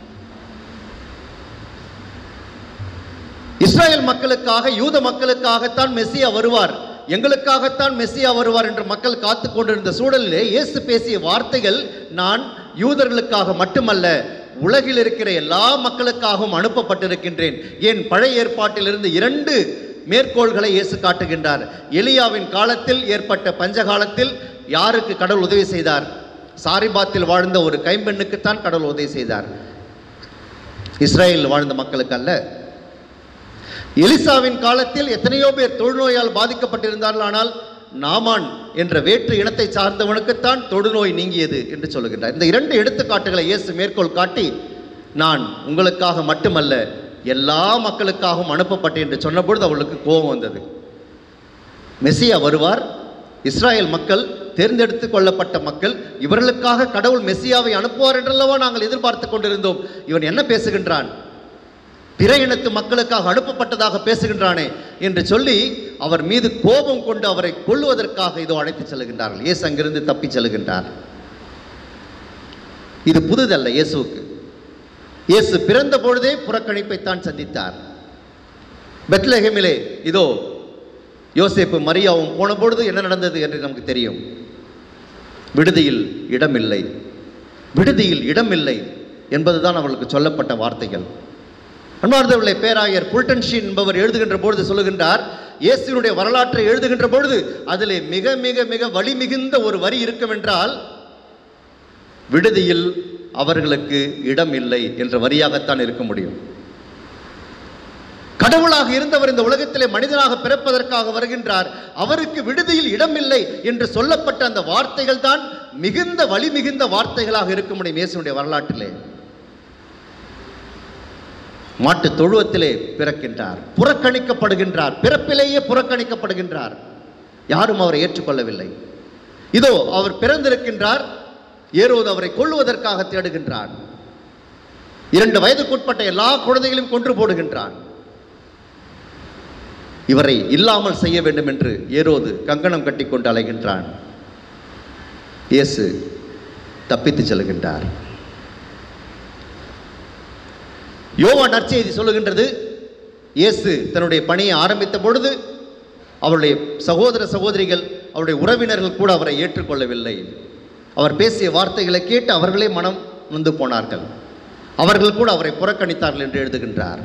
C: இஸ்ராயல் மக்களுக்காக யூத மக்களுக்காகத்தான் மெஸ்ஸியா வருவார் எங்களுக்காகத்தான் மெஸ்ஸியா வருவார் என்று மக்கள் காத்து கொண்டிருந்த சூழலிலே இயேசு பேசிய வார்த்தைகள் நான் யூதர்களுக்காக மட்டுமல்ல உலகில் இருக்கிற எல்லா மக்களுக்காகவும் அனுப்பப்பட்டிருக்கின்றேன் என் பழைய ஏற்பாட்டிலிருந்து இரண்டு மேற்கோள்களை இயேசு காட்டுகின்றார் எலியாவின் காலத்தில் ஏற்பட்ட பஞ்சகாலத்தில் யாருக்கு கடவுள் உதவி செய்தார் சாரிபாத்தில் வாழ்ந்த ஒரு கைம்பெண்ணுக்குத்தான் கடவுள் உதவி செய்தார் இஸ்ரேலில் வாழ்ந்த மக்களுக்கு அல்ல எலிசாவின் காலத்தில் எத்தனையோ பேர் தொழுநோயால் பாதிக்கப்பட்டிருந்தார்கள் ஆனால் நாமான் என்ற வேற்று இனத்தை சார்ந்தவனுக்குத்தான் தொடுநோய் நீங்கியது என்று சொல்லுகின்றார் இந்த இரண்டு எடுத்துக்காட்டுகளை இயேசு மேற்கோள் காட்டி நான் உங்களுக்காக மட்டுமல்ல எல்லா மக்களுக்காகவும் அனுப்பப்பட்டேன் என்று சொன்னபொழுது அவளுக்கு கோபம் வந்தது மெஸ்ஸியா வருவார் இஸ்ராயேல் மக்கள் தேர்ந்தெடுத்து கொள்ளப்பட்ட மக்கள் இவர்களுக்காக கடவுள் மெஸ்ஸியாவை அனுப்புவார் என்றல்லவா நாங்கள் எதிர்பார்த்து கொண்டிருந்தோம் இவன் என்ன பேசுகின்றான் பிற இனத்து மக்களுக்காக அனுப்பப்பட்டதாக பேசுகின்றானே என்று சொல்லி அவர் மீது கோபம் கொண்டு அவரை கொல்லுவதற்காக இதோ அழைத்து செல்கின்றார்கள் இயேசு அங்கிருந்து தப்பி செல்கின்றார் இது புதுதல்ல இயேசுவுக்கு இயேசு பிறந்த பொழுதே புறக்கணிப்பைத்தான் சந்தித்தார் பெத்லஹேமிலே இதோ யோசேப்பு மரியாவும் போன பொழுது என்ன நடந்தது என்று நமக்கு தெரியும் விடுதியில் இடமில்லை விடுதியில் இடமில்லை என்பதுதான் அவளுக்கு சொல்லப்பட்ட வார்த்தைகள் அன்பார்ந்தவர்களே பேராயர் புல்டன்ஷின் என்பவர் எழுதுகின்ற பொழுது சொல்லுகின்றார் இயேசுவினுடைய வரலாற்றை எழுதுகின்ற பொழுது அதிலே மிக மிக மிக வலி மிகுந்த ஒரு வரி இருக்கும் என்றால் விடுதியில் அவர்களுக்கு இடம் இல்லை என்ற வரியாகத்தான் இருக்க முடியும் கடவுளாக இருந்தவர் இந்த உலகத்திலே மனிதனாக பிறப்பதற்காக வருகின்றார் அவருக்கு விடுதியில் இடமில்லை என்று சொல்லப்பட்ட அந்த வார்த்தைகள் தான் மிகுந்த வலி மிகுந்த வார்த்தைகளாக இருக்க முடியும் இயேசுனுடைய வரலாற்றிலே மாட்டு தொழுவத்திலே பிறக்கின்றார் புறக்கணிக்கப்படுகின்றார் பிறப்பிலேயே புறக்கணிக்கப்படுகின்றார் யாரும் அவரை ஏற்றுக்கொள்ளவில்லை இதோ அவர் பிறந்திருக்கின்றார் ஏரோது அவரை கொல்லுவதற்காக தேடுகின்றார் இரண்டு வயதுக்குட்பட்ட எல்லா குழந்தைகளையும் கொன்று போடுகின்றான் இவரை இல்லாமல் செய்ய வேண்டும் என்று ஏரோது கங்கணம் கட்டிக்கொண்டு அலைகின்றான் இயேசு தப்பித்து செல்கின்றார் யோவா நற்செய்தி சொல்லுகின்றது இயேசு தன்னுடைய பணியை ஆரம்பித்த பொழுது அவருடைய சகோதர சகோதரிகள் அவருடைய உறவினர்கள் கூட அவரை ஏற்றுக்கொள்ளவில்லை அவர் பேசிய வார்த்தைகளை கேட்டு அவர்களே மனம் நொந்து போனார்கள் அவர்கள் கூட அவரை புறக்கணித்தார்கள் என்று எழுதுகின்றார்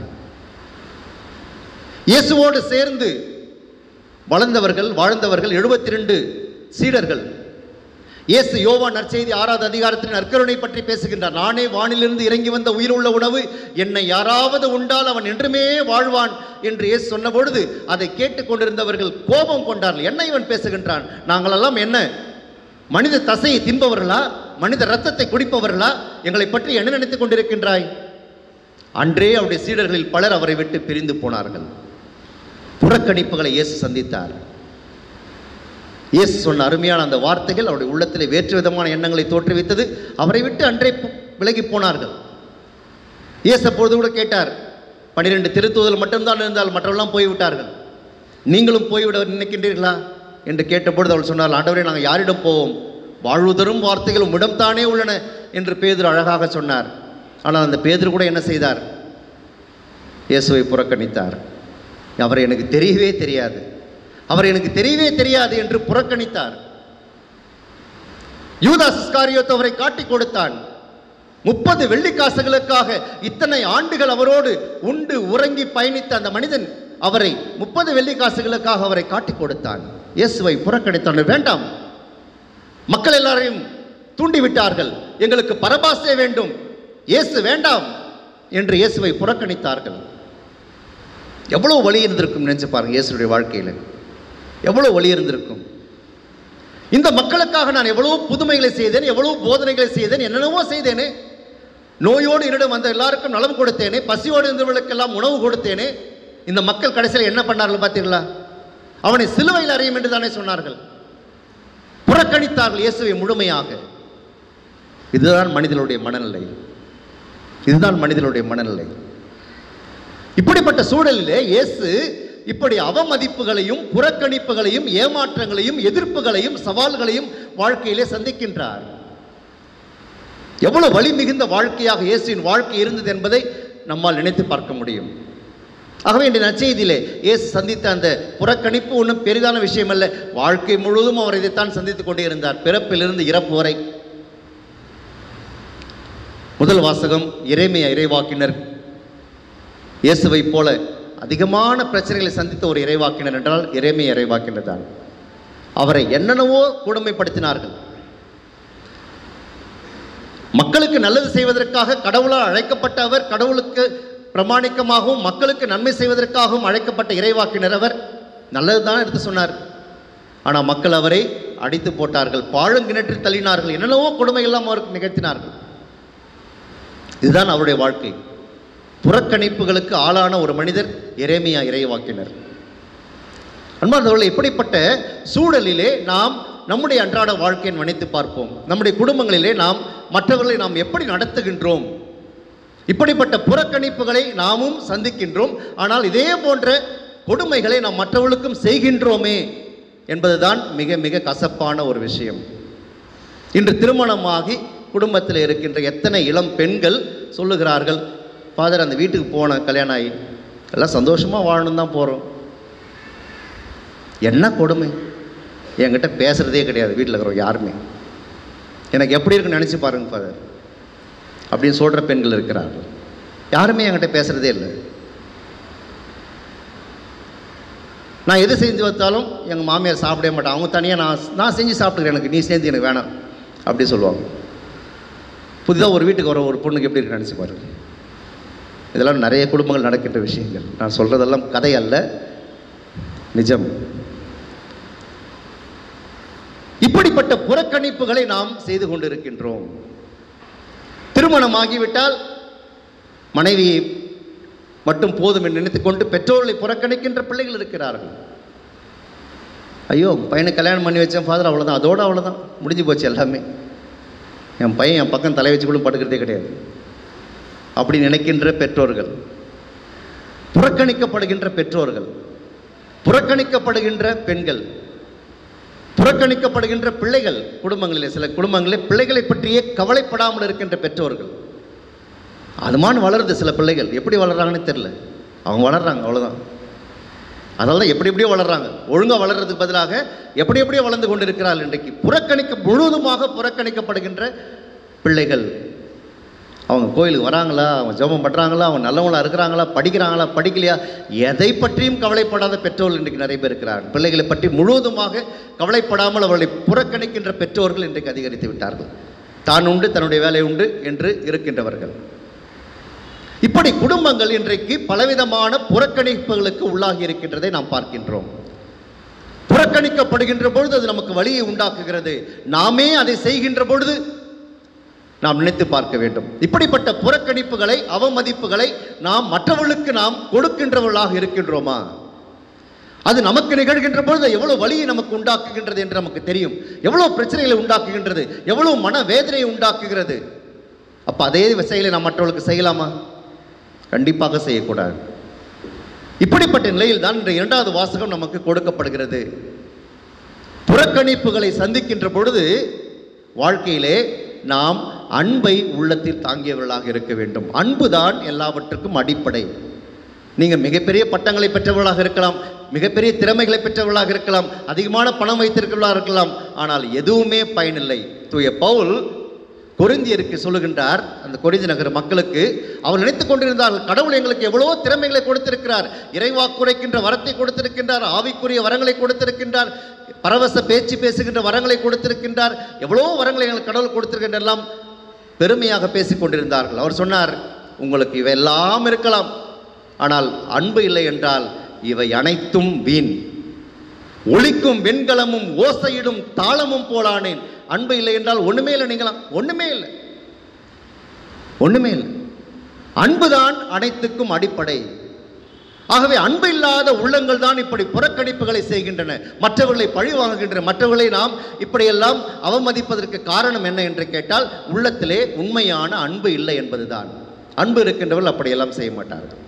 C: இயேசுவோடு சேர்ந்து வளர்ந்தவர்கள் வாழ்ந்தவர்கள் எழுபத்தி ரெண்டு சீடர்கள் இயேசு யோவா நற்செய்தி ஆறாவது அதிகாரத்தின் நற்கருணை பற்றி பேசுகின்றார் நானே வானிலிருந்து இறங்கி வந்த உயிருள்ள உணவு என்னை யாராவது உண்டால் அவன் என்றுமே வாழ்வான் என்று இயேசு சொன்ன பொழுது அதை கேட்டுக்கொண்டிருந்தவர்கள் கோபம் கொண்டார்கள் என்ன இவன் பேசுகின்றான் நாங்களெல்லாம் என்ன மனித தசையை தின்பவர்களா மனித ரத்தத்தை குடிப்பவர்களா எங்களை பற்றி என்ன நினைத்துக் கொண்டிருக்கின்றாய் அன்றே அவருடைய சீடர்களில் பலர் அவரை விட்டு பிரிந்து போனார்கள் புறக்கணிப்புகளை இயேசு சந்தித்தார் இயேசு சொன்ன அருமையான அந்த வார்த்தைகள் அவருடைய உள்ளத்திலே வேற்று விதமான எண்ணங்களை தோற்றுவித்தது அவரை விட்டு அன்றே பு- விலகி போனார்கள் இயேசு அப்பொழுது கூட கேட்டார் பன்னிரெண்டு திருத்துவதில் மட்டும்தான் இருந்தால் மற்றவெல்லாம் போய்விட்டார்கள் நீங்களும் போய்விட நினைக்கின்றீர்களா என்று கேட்டபொழுது அவள் சொன்னார் ஆண்டவரே நாங்கள் யாரிடம் போவோம் வாழ்வு தரும் வார்த்தைகள் உம்மிடம் தானே உள்ளன என்று பேதுரு அழகாக சொன்னார் ஆனால் அந்த பேதுரு கூட என்ன செய்தார் இயேசுவை புறக்கணித்தார் அவரை எனக்கு தெரியவே தெரியாது அவர் எனக்கு தெரியவே தெரியாது என்று புறக்கணித்தார் யூதாஸ் இஸ்காரியோத் அவரை காட்டிக் கொடுத்தான் முப்பது வெள்ளிக்காசுகளுக்காக இத்தனை ஆண்டுகள் அவரோடு உண்டு உறங்கி பயணித்த அந்த மனிதன் அவரை முப்பது வெள்ளிக்காசுகளுக்காக அவரை காட்டிக் கொடுத்தான் இயேசுவை புறக்கணித்தான் வேண்டாம் மக்கள் எல்லாரையும் தூண்டிவிட்டார்கள் எங்களுக்கு பரபாசே வேண்டும் இயேசு வேண்டாம் என்று இயேசுவை புறக்கணித்தார்கள் எவ்வளவு வழி இருந்திருக்கும் நினைச்சு பாருங்க இயேசுடைய வாழ்க்கையில் எவ்வளவு வழி இருந்திருக்கும் இந்த மக்களுக்காக நான் எவ்வளவு புதுமைகளை செய்தேன் எவ்வளவு போதனைகளை செய்தேன் என்னென்னவோ செய்தேனே நோயோடு என்னிடம் வந்த எல்லாருக்கும் நலம் கொடுத்தேனே பசியோடு இருந்தவர்களுக்கெல்லாம் உணவு கொடுத்தேனே இந்த மக்கள் கடைசியில் என்ன பண்ணார்கள் பார்த்தீங்களா அவனை சிலுவையில் அறையும் என்று தானே சொன்னார்கள் புறக்கணித்தார்கள் இயேசுவை முழுமையாக இதுதான் மனிதனுடைய மனநிலை இதுதான் மனிதனுடைய மனநிலை இப்படிப்பட்ட சூழலிலே இயேசு இப்படி அவமதிப்புகளையும் புறக்கணிப்புகளையும் ஏமாற்றங்களையும் எதிர்ப்புகளையும் சவால்களையும் வாழ்க்கையிலே சந்திக்கின்றார் எவ்வளவு வலி மிகுந்த வாழ்க்கையாக இயேசுவின் வாழ்க்கை இருந்தது என்பதை நம்மால் நினைத்து பார்க்க முடியும் ஆகவே இந்த நற்செய்தியிலே இயேசு சந்தித்த அந்த புறக்கணிப்பு ஒன்றும் பெரிதான விஷயம் அல்ல வாழ்க்கை முழுவதும் அவர் இதைத்தான் சந்தித்துக் கொண்டே இருந்தார் பிறப்பிலிருந்து இறப்பு வரை முதல் வாசகம் இறைமைய இறைவாக்கினர் இயேசுவை போல அதிகமான பிரச்சனைகளை சந்தித்த ஒரு இறைவாக்கினர் என்றால் இறைமைய இறைவாக்கினர் தான் அவரை என்னென்னவோ கொடுமைப்படுத்தினார்கள் மக்களுக்கு நல்லது செய்வதற்காக கடவுளால் அழைக்கப்பட்ட அவர் கடவுளுக்கு பிரமாணிக்கமாகவும் மக்களுக்கு நன்மை செய்வதற்காகவும் அழைக்கப்பட்ட இறைவாக்கினர் அவர் நல்லது தான் எடுத்து சொன்னார் ஆனால் மக்கள் அவரை அடித்து போட்டார்கள் பாழுங்கிணற்றில் தள்ளினார்கள் என்னென்னவோ கொடுமையெல்லாம் அவருக்கு நிகழ்த்தினார்கள் இதுதான் அவருடைய வாழ்க்கை புறக்கணிப்புகளுக்கு ஆளான ஒரு மனிதர் எரேமியா இறைவாக்கினர் அன்பார்ந்தவர்கள் இப்படிப்பட்ட சூழலிலே நாம் நம்முடைய அன்றாட வாழ்க்கையை நினைத்து பார்ப்போம் நம்முடைய குடும்பங்களிலே நாம் மற்றவர்களை நாம் எப்படி நடத்துகின்றோம் இப்படிப்பட்ட புறக்கணிப்புகளை நாமும் சந்திக்கின்றோம் ஆனால் இதே போன்ற கொடுமைகளை நாம் மற்றவர்களுக்கும் செய்கின்றோமே என்பதுதான் மிக மிக கசப்பான ஒரு விஷயம் இன்று திருமணமாகி குடும்பத்தில் இருக்கின்ற எத்தனை இளம் பெண்கள் சொல்லுகிறார்கள் ஃபாதர் அந்த வீட்டுக்கு போன கல்யாணம் ஆகி எல்லாம் சந்தோஷமாக வாழணும் தான் போகிறோம் என்ன கொடுமை என்கிட்ட பேசுகிறதே கிடையாது வீட்டில் இருக்கிறவங்க யாருமே எனக்கு எப்படி இருக்குன்னு நினச்சி பாருங்க ஃபாதர் அப்படின்னு சொல்கிற பெண்கள் இருக்கிறார்கள் யாருமே என்கிட்ட பேசுகிறதே இல்லை நான் எது செஞ்சு வச்சாலும் எங்கள் மாமியார் சாப்பிடவே மாட்டேன் அவங்க தனியாக நான் நான் செஞ்சு சாப்பிட்டுக்கிறேன் எனக்கு நீ செஞ்சு எனக்கு வேணாம் அப்படி சொல்லுவாங்க புதிதாக ஒரு வீட்டுக்கு வர ஒரு பொண்ணுக்கு எப்படி இருக்கு நினச்சி பாருங்க இதெல்லாம் நிறைய குடும்பங்கள் நடக்கின்ற விஷயங்கள் நான் சொல்கிறதெல்லாம் கதை அல்ல நிஜம் இப்படிப்பட்ட புறக்கணிப்புகளை நாம் செய்து கொண்டிருக்கின்றோம் திருமணமாகிவிட்டால் மனைவியை மட்டும் போதும் என்று நினைத்துக்கொண்டு பெற்றோர்களை புறக்கணிக்கின்ற பிள்ளைகள் இருக்கிறார்கள் ஐயோ பையனுக்கு கல்யாணம் பண்ணி வச்சேன் ஃபாதர் அவ்வளோதான் அதோடு அவ்வளோதான் முடிஞ்சு போச்சு எல்லாமே என் பையன் என் பக்கம் தலை வச்சு கூட படுக்கிறதே கிடையாது அப்படி நினைக்கின்ற பெற்றோர்கள் புறக்கணிக்கப்படுகின்ற பெற்றோர்கள் புறக்கணிக்கப்படுகின்ற பெண்கள் புறக்கணிக்கப்படுகின்ற பிள்ளைகள் குடும்பங்களிலே சில குடும்பங்களிலே பிள்ளைகளை பற்றியே கவலைப்படாமல் இருக்கின்ற பெற்றோர்கள் அதுமான் வளருது சில பிள்ளைகள் எப்படி வளர்றாங்கன்னு தெரில அவங்க வளர்றாங்க அவ்வளோதான் அதனால தான் எப்படி எப்படியோ வளர்றாங்க ஒழுங்காக வளர்றதுக்கு பதிலாக எப்படி எப்படியோ வளர்ந்து கொண்டு இருக்கிறார்கள் இன்றைக்கு புறக்கணிக்க முழுவதுமாக புறக்கணிக்கப்படுகின்ற பிள்ளைகள் அவங்க கோயிலுக்கு வராங்களா அவங்க ஜெபம் பண்ணுறாங்களா அவங்க நல்லவங்களா இருக்கிறாங்களா படிக்கிறாங்களா படிக்கலையா எதை பற்றியும் கவலைப்படாத பெற்றோர்கள் இன்றைக்கு நிறைய பேர் இருக்கிறார்கள் பிள்ளைகளை பற்றி முழுவதுமாக கவலைப்படாமல் அவர்களை புறக்கணிக்கின்ற பெற்றோர்கள் இன்றைக்கு அதிகரித்து விட்டார்கள் தான் உண்டு தன்னுடைய வேலை உண்டு என்று இருக்கின்றவர்கள் இப்படி குடும்பங்கள் இன்றைக்கு பலவிதமான புறக்கணிப்புகளுக்கு உள்ளாகி இருக்கின்றதை நாம் பார்க்கின்றோம் புறக்கணிக்கப்படுகின்ற பொழுது அது நமக்கு வழியை உண்டாக்குகிறது நாமே அதை செய்கின்ற பொழுது நாம் நினைத்து பார்க்க வேண்டும் இப்படிப்பட்ட புறக்கணிப்புகளை அவமதிப்புகளை நாம் மற்றவர்களுக்கு நாம் கொடுக்கின்றவர்களாக இருக்கின்றோமா அது நமக்கு நிகழ்கின்ற பொழுது எவ்வளவு வலியை நமக்கு உண்டாக்குகின்றது என்று நமக்கு தெரியும் எவ்வளவு பிரச்சனைகளை உண்டாக்குகின்றது எவ்வளவு மன வேதனையை உண்டாக்குகிறது அப்ப அதே செயலை நாம் மற்றவர்களுக்கு செய்யலாமா கண்டிப்பாக செய்யக்கூடாது இப்படிப்பட்ட நிலையில் தான் இந்த இரண்டாவது வாசகம் நமக்கு கொடுக்கப்படுகிறது புறக்கணிப்புகளை சந்திக்கின்ற பொழுது வாழ்க்கையிலே நாம் அன்பை உள்ளத்தில் தாங்கியவர்களாக இருக்க வேண்டும் அன்புதான் எல்லாவற்றுக்கும் அடிப்படை நீங்கள் மிகப்பெரிய பட்டங்களை பெற்றவர்களாக இருக்கலாம் மிகப்பெரிய திறமைகளை பெற்றவர்களாக இருக்கலாம் அதிகமான பணம் வைத்திருக்கிறவர்களாக இருக்கலாம் ஆனால் எதுவுமே பயனில்லை தூய பவுல் கொரிந்தியருக்கு சொல்லுகின்றார் அந்த கொரிந்தி நகர மக்களுக்கு அவர் நினைத்துக் கொண்டிருந்தார்கள் கடவுள் எங்களுக்கு எவ்வளவோ திறமைகளை கொடுத்திருக்கிறார் இறைவாக்குரைக்கின்ற வரத்தை கொடுத்திருக்கின்றார் ஆவிக்குரிய வரங்களை கொடுத்திருக்கின்றார் பரவச பேச்சு பேசுகின்ற வரங்களை கொடுத்திருக்கின்றார் எவ்வளவோ வரங்களை எங்களுக்கு கடவுள் கொடுத்திருக்கின்ற எல்லாம் பெருமையாக பேசிக் கொண்டிருந்தார்கள் அவர் சொன்னார் உங்களுக்கு இவையெல்லாம் இருக்கலாம் ஆனால் அன்பு இல்லை என்றால் இவை அனைத்தும் வீண் ஒளிக்கும் வெண்கலமும் ஓசையிடும் தாளமும் போலானேன் அன்பு இல்லை என்றால் ஒண்ணுமே இல்லை நீங்களாம் ஒண்ணுமே இல்லை ஒண்ணுமே இல்லை அன்புதான் அனைத்துக்கும் அடிப்படை ஆகவே அன்பு இல்லாத உள்ளங்கள் தான் இப்படி புறக்கணிப்புகளை செய்கின்றன மற்றவர்களை பழி வாங்குகின்றன மற்றவர்களை நாம் இப்படியெல்லாம் அவமதிப்பதற்கு காரணம் என்ன என்று கேட்டால் உள்ளத்திலே உண்மையான அன்பு இல்லை என்பதுதான் அன்பு இருக்கின்றவர்கள் அப்படியெல்லாம் செய்ய மாட்டார்கள்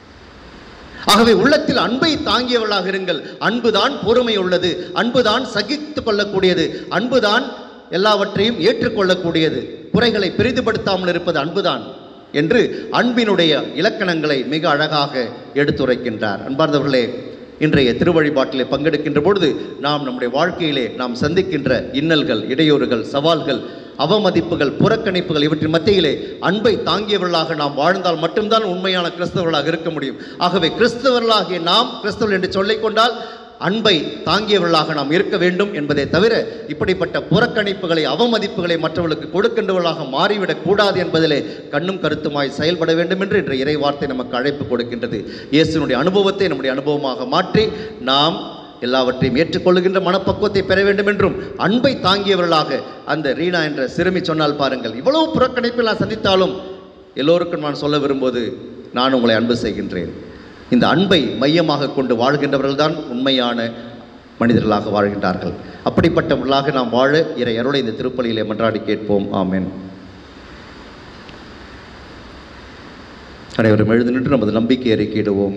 C: ஆகவே உள்ளத்தில் அன்பை தாங்கியவர்களாக இருங்கள் அன்புதான் பொறுமை உள்ளது அன்புதான் சகித்து கொள்ளக்கூடியது அன்புதான் எல்லாவற்றையும் ஏற்றுக்கொள்ளக்கூடியது குறைகளை பெரிதுபடுத்தாமல் இருப்பது அன்புதான் என்று அன்பினுடைய இலக்கணங்களை மிக அழகாக எடுத்துரைக்கின்றார் அன்பார்ந்தவர்களே இன்றைய திருவழிபாட்டிலே பங்கெடுக்கின்ற பொழுது நாம் நம்முடைய வாழ்க்கையிலே நாம் சந்திக்கின்ற இன்னல்கள் இடையூறுகள் சவால்கள் அவமதிப்புகள் புறக்கணிப்புகள் இவற்றின் மத்தியிலே அன்பை தாங்கியவர்களாக நாம் வாழ்ந்தால் மட்டும்தான் உண்மையான கிறிஸ்தவர்களாக இருக்க முடியும் ஆகவே கிறிஸ்தவர்களாகிய நாம் கிறிஸ்தவர்கள் என்று சொல்லிக்கொண்டால் அன்பை தாங்கியவர்களாக நாம் இருக்க வேண்டும் என்பதை தவிர இப்படிப்பட்ட புறக்கணிப்புகளை அவமதிப்புகளை மற்றவர்களுக்கு கொடுக்கின்றவர்களாக மாறிவிடக் கூடாது என்பதிலே கண்ணும் கருத்துமாய் செயல்பட வேண்டும் என்று இன்று இறை வார்த்தை நமக்கு அழைப்பு கொடுக்கின்றது இயேசுனுடைய அனுபவத்தை நம்முடைய அனுபவமாக மாற்றி நாம் எல்லாவற்றையும் ஏற்றுக்கொள்ளுகின்ற மனப்பக்குவத்தை பெற வேண்டும் என்றும் அன்பை தாங்கியவர்களாக அந்த ரீனா என்ற சிறுமி சொன்னால் பாருங்கள் இவ்வளவு புறக்கணிப்பில் நான் சந்தித்தாலும் எல்லோருக்கும் நான் சொல்ல விரும்புவது நான் உங்களை அன்பு செய்கின்றேன் இந்த அன்பை மையமாக கொண்டு வாழ்கின்றவர்கள் தான் உண்மையான மனிதர்களாக வாழ்கின்றார்கள் அப்படிப்பட்டவர்களாக நாம் வாழ இறை அருளை இந்த திருப்பலியிலே மன்றாடி கேட்போம் ஆமென் அனைவரும் எழுந்து நின்று நமது நம்பிக்கை அறிக்கையிடுவோம்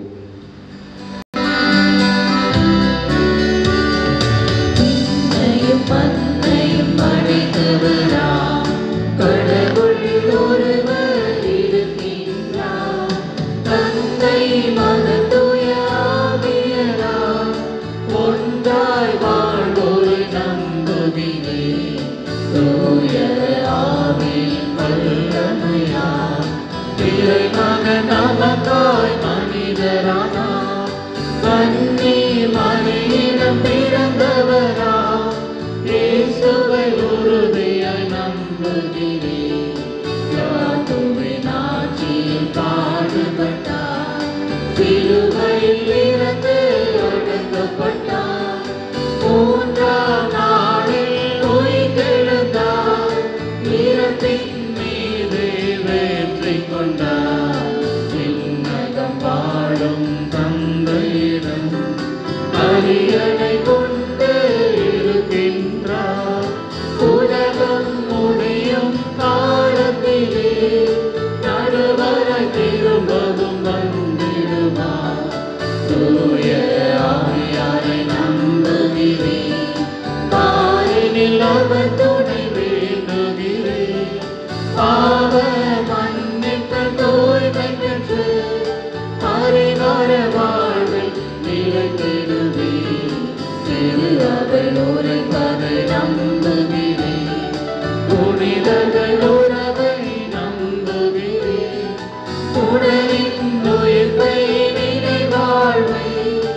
A: விண்ணையும் மண்ணையும் படைத்தவராம் கடவுள் ஒருவர் இருக்கின்றார். தந்தை, மகன், தூய ஆவியராம் ஒன்றாய் வாழ்வோரை நம்புகிறேன். தூய ஆவியின் வல்லமையால் இறைமகன் நமக்காய் மனிதரானார். கன்னி மணியிடம் பிறந்தவரா இயேசுவை உறுதியாய் நம்புகிறேன் யாத்துவின் ஆட்சியில் பாடுபட்டார் சிலுவையில் இருந்து அடக்கப்பட்டார் மூன்றாம் நாளில் உயிர்த்தெழுந்தார் இறப்பின் மீது வெற்றி கொண்டார் விண்ணகம் வாழும் தந்தையிடம் அரியணை கொண்டு இருக்கின்றார் உலகம் முடியும் காலத்திலே நடுவர திரும்பவும் வந்திடுவார் தூய ஆவியாரை நம்புகிறேன் பாரினில் அவர் துணை வேண்டுகிறேன் பாவ மன்னிப்பு தூய்மை பெற்று பரிகார வாழ்வில் நிலைத்திடுவே திரு அவள் உரைப்பதை நம்புகிறேன் புனிதர்கள் உறவை நம்புகிறேன் உடலின் உயிர்ப்பை நிலை வாழ்வை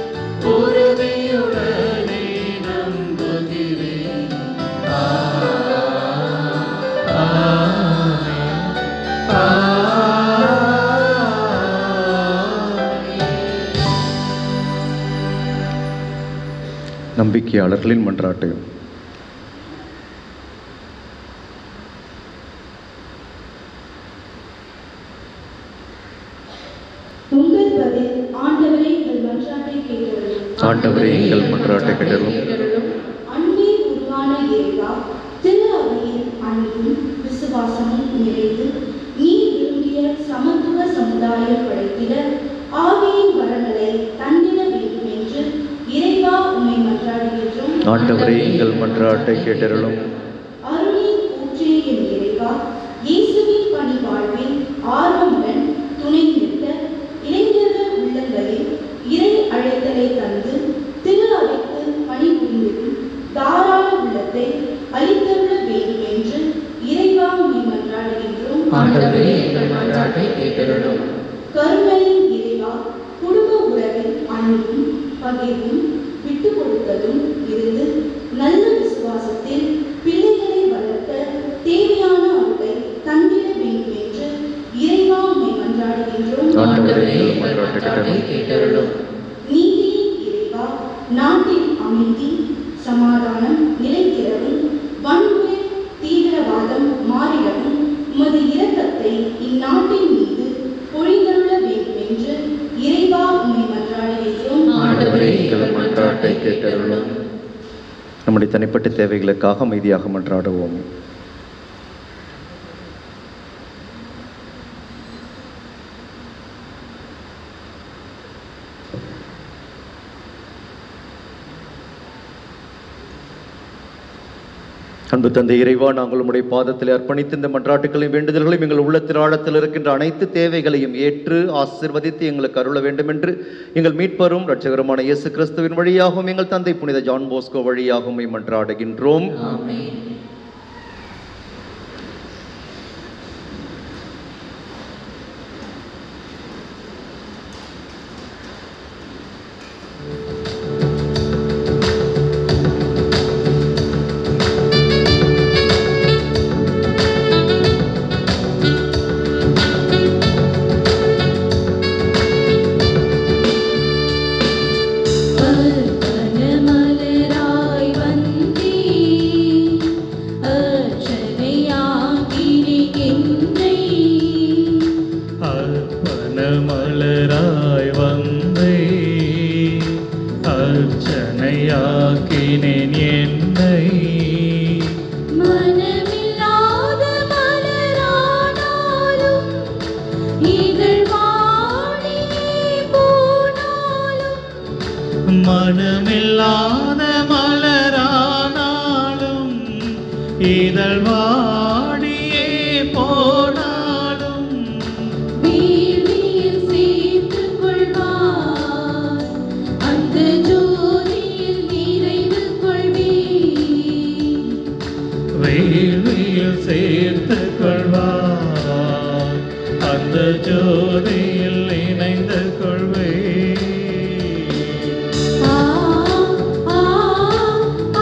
A: உறுதியுடனே நம்புகிறேன்
C: நம்பிக்கையாளர்களின் மன்றாட்டு
F: உங்கள் பதில் ஆண்டவரே எங்கள் மன்றாட்டை கேட்டவர்கள்
C: ஆண்டவரே எங்கள் மன்றாட்டை கேட்டருளும்
F: அன்பில் உருவான இறைவா திரு அவையின் அன்பும் விசுவாசமும் நிறைந்து நீ விரும்பிய சமத்துவ சமுதாயம் படைத்திட ஆவியின் வரங்களை தந்திட வேண்டும் என்று இறைவா உம்மை மன்றாடுகின்றோம்
C: ஆண்டவரே எங்கள் மன்றாட்டை கேட்டருளும்
F: அருளின் ஊற்றே என் இறைவா இயேசுவின் பணி வாழ்வில் ஆர்வமுடன் துணை நிற்க இளைஞர்கள் உள்ளங்களில் இறை அழைத்தலை தந்து
A: ஆண்டவரே எங்கள் மன்றாட்டை கேட்டருளும்
F: கருணையின் இறைவா குடும்ப உறவில் அன்பும் பகிர்வும் விட்டு கொடுத்ததும் இருந்து நல்ல விசுவாசத்தில் பிள்ளைகளை வளர்க்க தேவையான அன்பை தந்திட வேண்டும் என்று இறைவா உம்மை மன்றாடுகின்றோம்
A: ஆண்டவரே எங்கள் மன்றாட்டை கேட்டருளும்
F: நீதியின் இறைவா நாட்டில் அமைதி சமாதானம் நிலைத்திடவும் வன்முறை தீவிரவாதம் மாறிடவும் உமது இரக்கத்தை இந்நாட்டின் மீது பொழிந்தருள வேண்டும் என்று இறைவா உம்மை மன்றாடுகின்றோம்
A: ஆண்டவரே எங்கள் மன்றாட்டை கேட்டருளும்
C: நம்முடைய தனிப்பட்ட தேவைகளுக்காக அமைதியாக மன்றாடுவோம் அன்பு தந்தை இறைவா நாங்கள் உம்முடைய பாதத்தில் அர்ப்பணித்து இந்த மன்றாட்டுகளையும் வேண்டுதல்களையும் எங்கள் உள்ளத்தில் ஆழத்தில் இருக்கின்ற அனைத்து தேவைகளையும் ஏற்று ஆசிர்வதித்து எங்களுக்கு அருள வேண்டும் என்று எங்கள் மீட்பரும் இரட்சகருமான இயேசு கிறிஸ்துவின் வழியாகவும் எங்கள் தந்தை புனித ஜான் போஸ்கோ வழியாகவும் உம்மை மன்றாடுகின்றோம்
A: ஆமென்
G: மலராய் வந்தே அர்ச்சனையாகினி என்னை
B: அர்ப்பண மலராய் வந்தே அர்ச்சனையாக்கினேன் என்னை
G: மனமில்லாத மலரானாலும் இதழ் வாடியே போனாலும்
B: மனமில்லாத மலரானாலும் இதழ் வாடியே போனாலும்
G: வேலியில் சேர்த்துக் கொள்வார் அந்த ஜோதியில் நிறைவு கொள்வீர்
B: வேள்வியில் சேர்த்து கொள்வார் அந்த ஜோதியில் இணைந்து கொள்வே
G: ஆ ஆ ஆ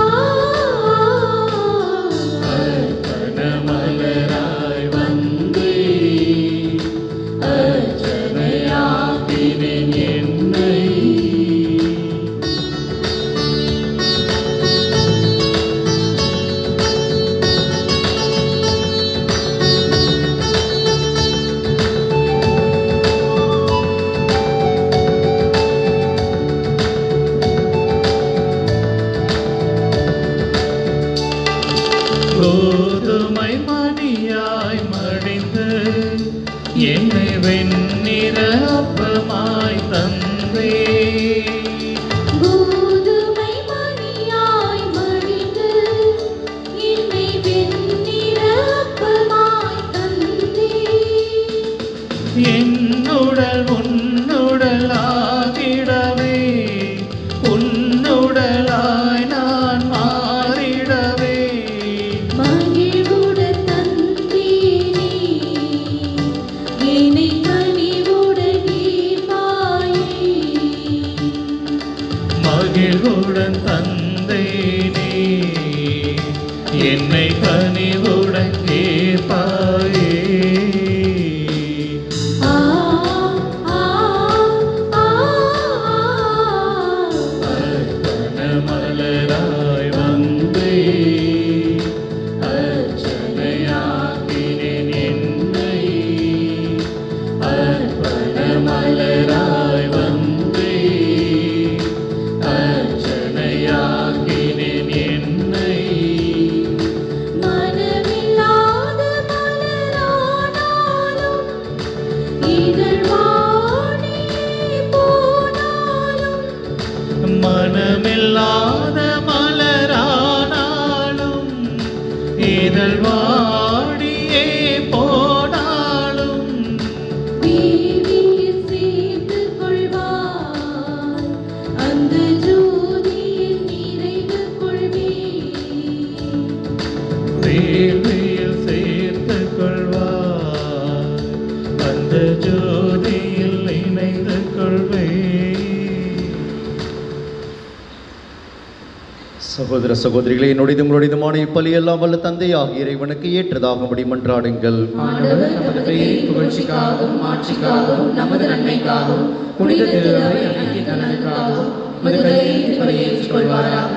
B: மலராய் வந்தே அர்ச்சனையாக்கினேன் என்னை கோதுமை மணியாய் மடிந்து என்னை வெண்ணிற அப்பமாய் தந்தே
G: கோதுமை மணியாய் மடிந்து என்னை வெண்ணிற அப்பமாய் தந்தே
B: என்னுடல் உன்னுடல் ஆகிடவே உன்னுடலாய் நான் மாறிடவே
G: மகிழ்வுடன் தந்தீனே என்னை கனிவுடன் ஈர்ப்பாயே
B: மகிழ்வுடன் தந்தேனே என்னை கனிவுடன் கேட்பாயே
G: ஆ ஆ ஆ
B: அர்ப்பண மலராய் வந்தே அர்ச்சனையாக்கினேன் என்னை அர்ப்பண மலராய் வந்தே அர்ச்சனையாக்கினேன் என்னை
G: மனமில்லாத மலரானாலும் இதழ் வாடியே போனாலும்
B: மனமில்லாத மலரானாலும் இதழ் வாடியே போனாலும்
G: தேவியில் சேர்த்துக் கொள்வார் அந்த ஜோதியில் நிறைவு கொள்வீர்
B: வேள்வியில் சேர்த்து கொள்வார்
C: சகோதர சகோதரிகளே என்னுடையதும் உங்களுடையதுமான இப்பலி எல்லாம் வல்ல தந்தையாகிய இறைவனுக்கு ஏற்றதாகும்படி மன்றாடுங்கள்
A: ஆண்டவர் தமது பெயரின் புகழ்ச்சிக்காகவும் மாட்சிக்காகவும் நமது நன்மைக்காகவும் புனித திருவை அன்னைக்கு நலனுக்காகவும் உமது கையை திருப்பலியை ஏற்றுக்கொள்வாராக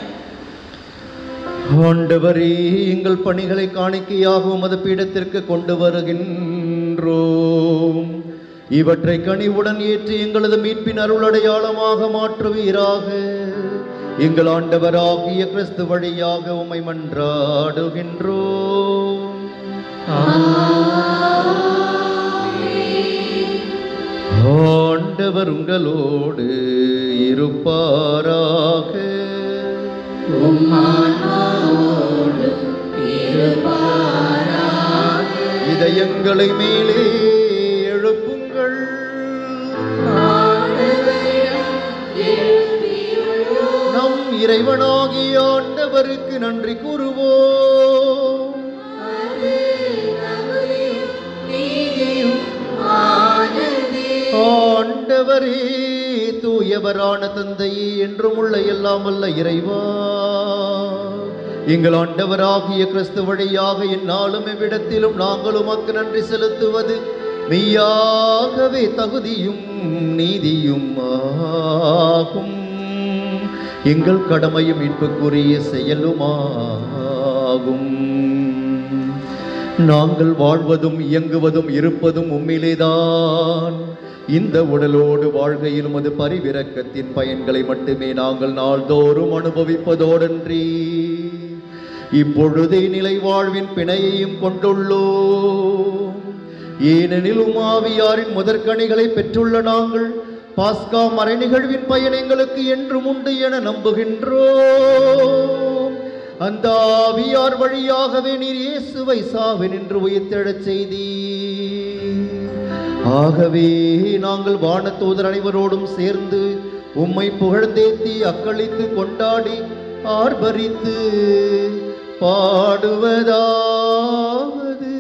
C: ஆண்டவரே எங்கள் பணிகளை காணிக்கையாக உமது பீடத்திற்கு கொண்டு வருகின்றோம் இவற்றை கனிவுடன் ஏற்றி எங்களது மீட்பின் அருளடையாளமாக மாற்றுவீராக எங்கள் ஆண்டவராகிய கிறிஸ்து வழியாக உம்மை மன்றாடுகின்றோம் ஆண்டவர் உங்களோடு இருப்பாராக இதயங்களை மேலே எழுப்புங்கள் நம் இறைவனாகிய ஆண்டவருக்கு நன்றி கூறுவோம் ஆண்டவரே தூயவரான தந்தையே என்றும் உள்ள எல்லாம் வல்ல இறைவா எங்கள் ஆண்டவராகிய கிறிஸ்து வழியாக இந்நாளும் இவ்விடத்திலும் நாங்கள் உமக்கு நன்றி செலுத்துவது மெய்யாகவே தகுதியும் நீதியும் ஆகும் எங்கள் கடமையும் மீட்புக்குரிய செயலுமாகும் நாங்கள் வாழ்வதும் இயங்குவதும் இருப்பதும் உம்மிலேதான் இந்த உடலோடு வாழ்கையிலும் அது பரிவிரக்கத்தின் பயன்களை மட்டுமே நாங்கள் நாள்தோறும் அனுபவிப்பதோடன்றி இப்பொழுதே நிலை வாழ்வின் பிணையையும் கொண்டுள்ளோம் ஏனெனில் உமாவியாரின் முதற்கனிகளை பெற்றுள்ள நாங்கள் பாஸ்கா மறை நிகழ்வின் பயன் எங்களுக்கு என்றும் உண்டு என நம்புகின்றோம் அந்த ஆவியார் வழியாகவே நீர் இயேசுவை சாவு நின்று உயிர்த்தெழச் செய்தீர் ஆகவே நாங்கள் வானத்தூதர் அனைவரோடும் சேர்ந்து உம்மை புகழ்ந்தேத்தி அக்களித்து கொண்டாடி ஆர்ப்பரித்து பாடுவதாவது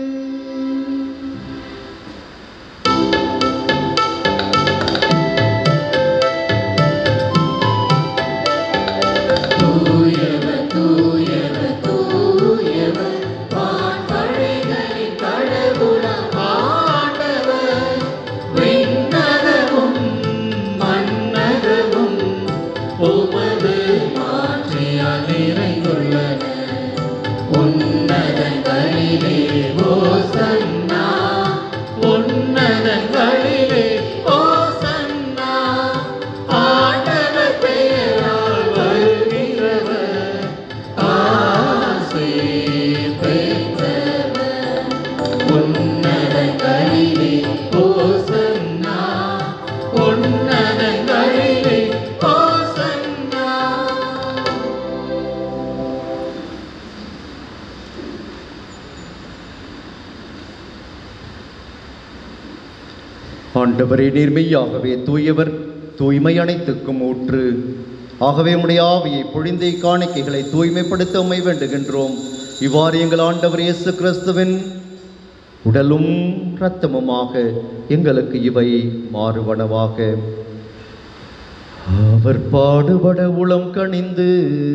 B: மன்னகமும் உமது மாற்றியால் நிறைந்துள்ளன உன்னதங்களிலே ஓசன்னா உன்னதங்களிலே ஓசன்னா ஆண்டவர் பெயரால் வருகிறவர் ஆசை பெற்றவர் உன்னதங்களிலே ஓசன்னா உன்னதங்களிலே ஓசன்னா
C: ஆண்டவரே நீர்மையாகவே தூயவர் தூய்மை அனைத்துக்கும் ஊற்று ஆகவே உம்முடைய ஆவியை பொழிந்தை காணிக்கைகளை தூய்மைப்படுத்த உம்மை வேண்டுகின்றோம் இவ்வாறு எங்கள் ஆண்டவர் இயேசு கிறிஸ்துவின் உடலும் இரத்தமுமாக எங்களுக்கு இவை மாறுவனவாக அவர் பாடுபட உளம் கனிந்து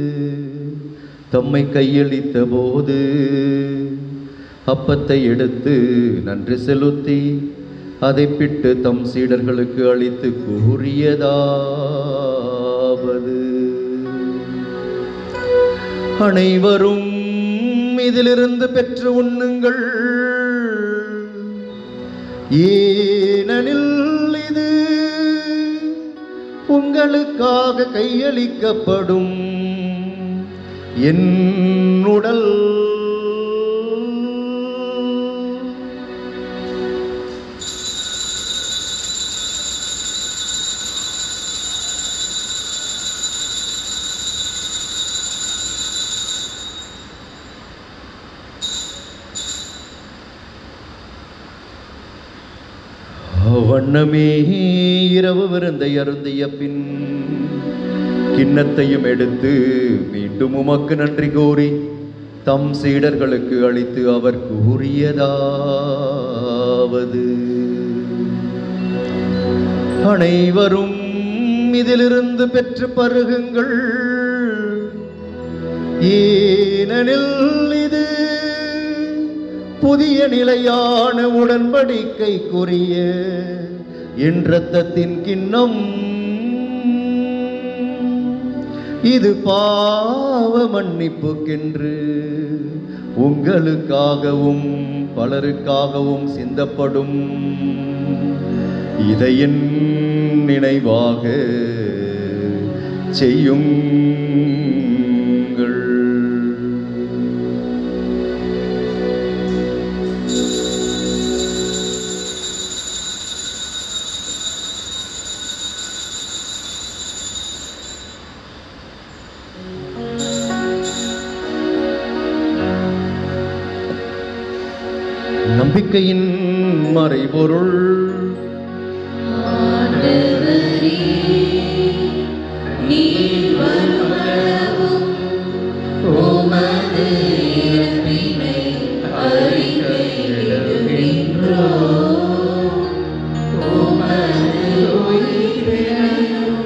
C: தம்மை கையளித்த போது அப்பத்தை எடுத்து நன்றி செலுத்தி அதை பிட்டு தம் சீடர்களுக்கு அளித்து கூறியதாவது அனைவரும் இதிலிருந்து பெற்று உண்ணுங்கள் ஏனெனில் இது உங்களுக்காக கையளிக்கப்படும் என் உடல் வண்ணமே இரவு விருந்தை அருந்திய பின் கிண்ணத்தையும் எடுத்து மீண்டும் உமக்கு நன்றி கூறி தம் சீடர்களுக்கு அளித்து அவர் கூறியதாவது அனைவரும் இதிலிருந்து பெற்று பருகுங்கள் ஏனெனில் இது புதிய நிலையான உடன்படிக்கைக்குரிய என் இரத்தத்தின் கிண்ணம் இது பாவ மன்னிப்புக்கென்று உங்களுக்காகவும் பலருக்காகவும் சிந்தப்படும் இதை என் நினைவாக செய்யுங்கள் நம்பிக்கையின் மறைபொருள்
G: நீர் வருமளவும் உமது இறப்பினை அறிக்கையிடுகின்றோம். உமது உயிரையும்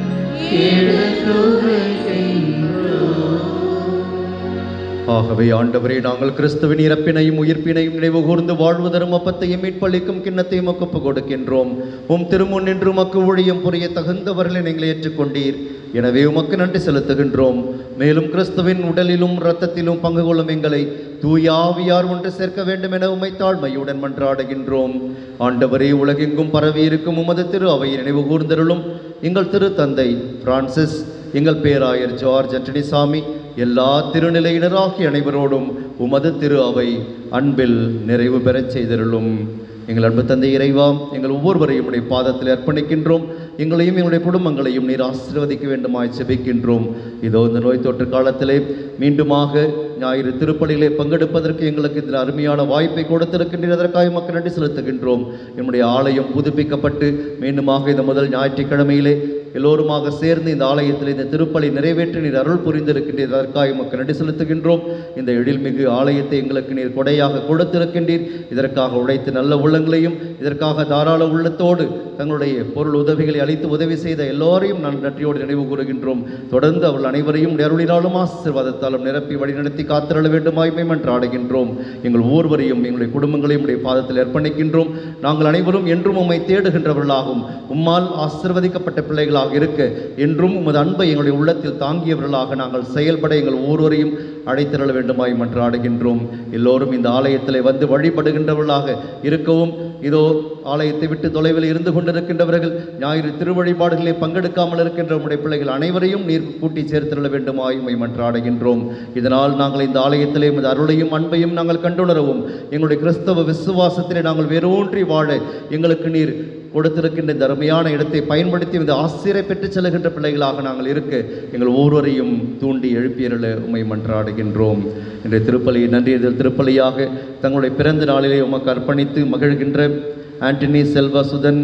C: ஆகவே ஆண்டவரே நாங்கள் கிறிஸ்துவின் இறப்பினையும் உயிர்ப்பினையும் நினைவு கூர்ந்து வாழ்வதரும் அப்பத்தையும் மீட்பளிக்கும் கிண்ணத்தையும் ஒப்பு கொடுக்கின்றோம் உம் திருமுன் நின்று உமக்கு ஊழியம் புரிய தகுந்தவர்களை நீங்கள் ஏற்றுக்கொண்டீர் எனவே உமக்கு நன்றி செலுத்துகின்றோம் மேலும் கிறிஸ்துவின் உடலிலும் இரத்தத்திலும் பங்கு கொள்ளும் எங்களை தூயாவியார் ஒன்று சேர்க்க வேண்டும் என உம்மை தாழ்மையுடன் மன்றாடுகின்றோம் ஆண்டவரே உலகெங்கும் பரவி இருக்கும் உமது திரு அவை நினைவு கூர்ந்தருளும் எங்கள் திரு தந்தை பிரான்சிஸ் எங்கள் பேராயர் ஜார்ஜ் அண்டனிசாமி எல்லா திருநிலையினராகிய அனைவரோடும் உமது திரு அவை அன்பில் நிறைவு பெறச் செய்தருளும் எங்கள் அன்பு தந்தை இறைவா எங்கள் ஒவ்வொருவரையும் உடைய பாதத்தில் அர்ப்பணிக்கின்றோம் எங்களையும் எங்களுடைய குடும்பங்களையும் நீர் ஆசீர்வதிக்க வேண்டுமாய் செபிக்கின்றோம் இதோ இந்த நோய் தொற்று காலத்திலே மீண்டுமாக ஞாயிறு திருப்பலியிலே பங்கெடுப்பதற்கு எங்களுக்கு இதில் அருமையான வாய்ப்பை கொடுத்திருக்கின்றீர் அதற்காக மக்கள் நன்றி செலுத்துகின்றோம் என்னுடைய ஆலயம் புதுப்பிக்கப்பட்டு மீண்டுமாக இந்த முதல் ஞாயிற்றுக்கிழமையிலே எல்லோருமாக சேர்ந்து இந்த ஆலயத்தில் இந்த திருப்பலி நிறைவேற்றி நீர் அருள் புரிந்திருக்கின்றீர் அதற்காக மக்கள் நன்றி செலுத்துகின்றோம் இந்த எழில்மிகு ஆலயத்தை எங்களுக்கு நீர் கொடையாக கொடுத்திருக்கின்றீர் இதற்காக உழைத்து நல்ல உள்ளங்களையும் இதற்காக தாராள உள்ளத்தோடு தங்களுடைய பொருள் உதவிகளை அளித்து உதவி செய்த எல்லோரையும் நான் நன்றியோடு நினைவு கூறுகின்றோம் தொடர்ந்து அவர்கள் அனைவரையும் அருளினாலும் ஆசீர்வாதத்தாலும் நிரப்பி வழிநடத்தி காத்திரள வேண்டுமாய் ஆடுகின்றோம் எங்கள் ஒவ்வொருவரையும் எங்களுடைய குடும்பங்களையும் உடைய பாதத்தில் அர்ப்பணிக்கின்றோம் நாங்கள் அனைவரும் என்றும் உம்மை தேடுகின்றவர்களாகும் உம்மால் ஆசிர்வதிக்கப்பட்ட பிள்ளைகளாக இருக்க என்றும் உமது அன்பை எங்களுடைய உள்ளத்தில் தாங்கியவர்களாக நாங்கள் செயல்பட எங்கள் ஒவ்வொருவரையும் அழைத்திரள வேண்டுமாய் மன்றாடுகின்றோம் எல்லோரும் இந்த ஆலயத்தில் வந்து வழிபடுகின்றவர்களாக இருக்கவும் இதோ ஆலயத்தை விட்டு தொலைவில் இருந்து கொண்டிருக்கின்றவர்கள் ஞாயிறு திருவழிபாடுகளிலே பங்கெடுக்காமல் இருக்கின்ற உம்முடைய பிள்ளைகள் அனைவரையும் நீர் கூட்டி சேர்த்திரள வேண்டுமாய் உம்மை மன்றாடுகின்றோம் இதனால் நாங்கள் இந்த ஆலயத்திலே உமது அருளையும் அன்பையும் நாங்கள் கண்டுணரவும் எங்களுடைய கிறிஸ்தவ விசுவாசத்திலே நாங்கள் வேரூன்றி வாழ எங்களுக்கு நீர் கொடுத்திருக்கின்ற இந்த அருமையான இடத்தை பயன்படுத்தி இந்த ஆசிரியரை பெற்றுச் செல்கின்ற பிள்ளைகளாக நாங்கள் இருக்க எங்கள் ஒவ்வொருவரையும் தூண்டி எழுப்பியருள உம்மை மன்றாடுகின்றோம் இன்றைய திருப்பலி நன்றியதில் திருப்பலியாக தங்களுடைய பிறந்த நாளிலே உமக்கு அர்ப்பணித்து மகிழ்கின்ற ஆண்டனி செல்வா சுதன்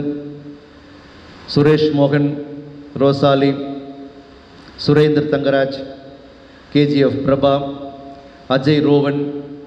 C: சுரேஷ் மோகன் ரோசாலி சுரேந்தர் தங்கராஜ் கேஜிஎஃப் பிரபா அஜய் ரோவன்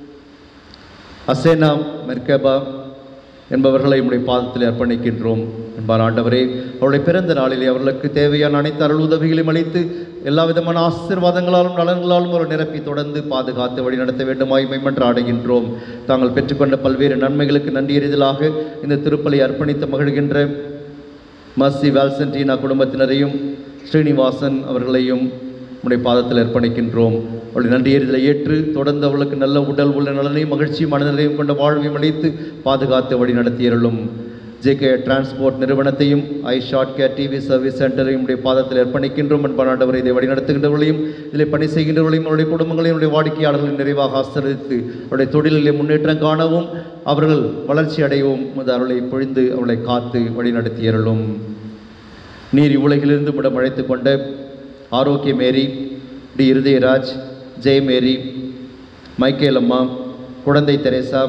C: அசேனா மெர்கபா என்பவர்களை உம்முடைய பாதத்தில் அர்ப்பணிக்கின்றோம் என்பார் ஆண்டவரே அவருடைய பிறந்த நாளிலே அவர்களுக்கு தேவையான அனைத்து அருள் உதவிகளையும் அளித்து எல்லா விதமான ஆசீர்வாதங்களாலும் நலன்களாலும் ஒரு நிரப்பி தொடர்ந்து பாதுகாத்து வழிநடத்த வேண்டுமாய் மெய்மன்றாடுகின்றோம் தாங்கள் பெற்றுக்கொண்ட பல்வேறு நன்மைகளுக்கு நன்றியறிதலாக இந்த திருப்பலை அர்ப்பணித்து மகிழ்கின்ற மர்சி வால்சன்டீனா குடும்பத்தினரையும் ஸ்ரீனிவாசன் அவர்களையும் உடைய பாதத்தில் அர்ப்பணிக்கின்றோம் அவருடைய நன்றியறிதலை ஏற்று தொடர்ந்து அவளுக்கு நல்ல உடல் உள்ள நலனையும் மகிழ்ச்சியும் மனநிலையும் கொண்ட வாழ்வையும் அளித்து பாதுகாத்து வழி நடத்தியருளும் ஜேகே டிரான்ஸ்போர்ட் நிறுவனத்தையும் I short care TV service சென்டரையும் உடைய பாதத்தில் அர்ப்பணிக்கின்றோம் என்பாண்டவரை இதை வழிநடத்துகின்றவர்களையும் இதில் பணி செய்கின்றவர்களையும் அவருடைய குடும்பங்களையும் அவருடைய வாடிக்கையாளர்களின் நிறைவாக ஆசிரியத்து அவருடைய தொழிலிலே முன்னேற்றம் காணவும் அவர்கள் வளர்ச்சி அடையவும் உமது அருளை பொழிந்து அவளை காத்து வழிநடத்தியருளும் நீர் இவ்வுலகிலிருந்து விடம் அழைத்து கொண்ட Arokiya Mary D Irudayaraj Jai Mary Michael அம்மா குழந்தை Teresa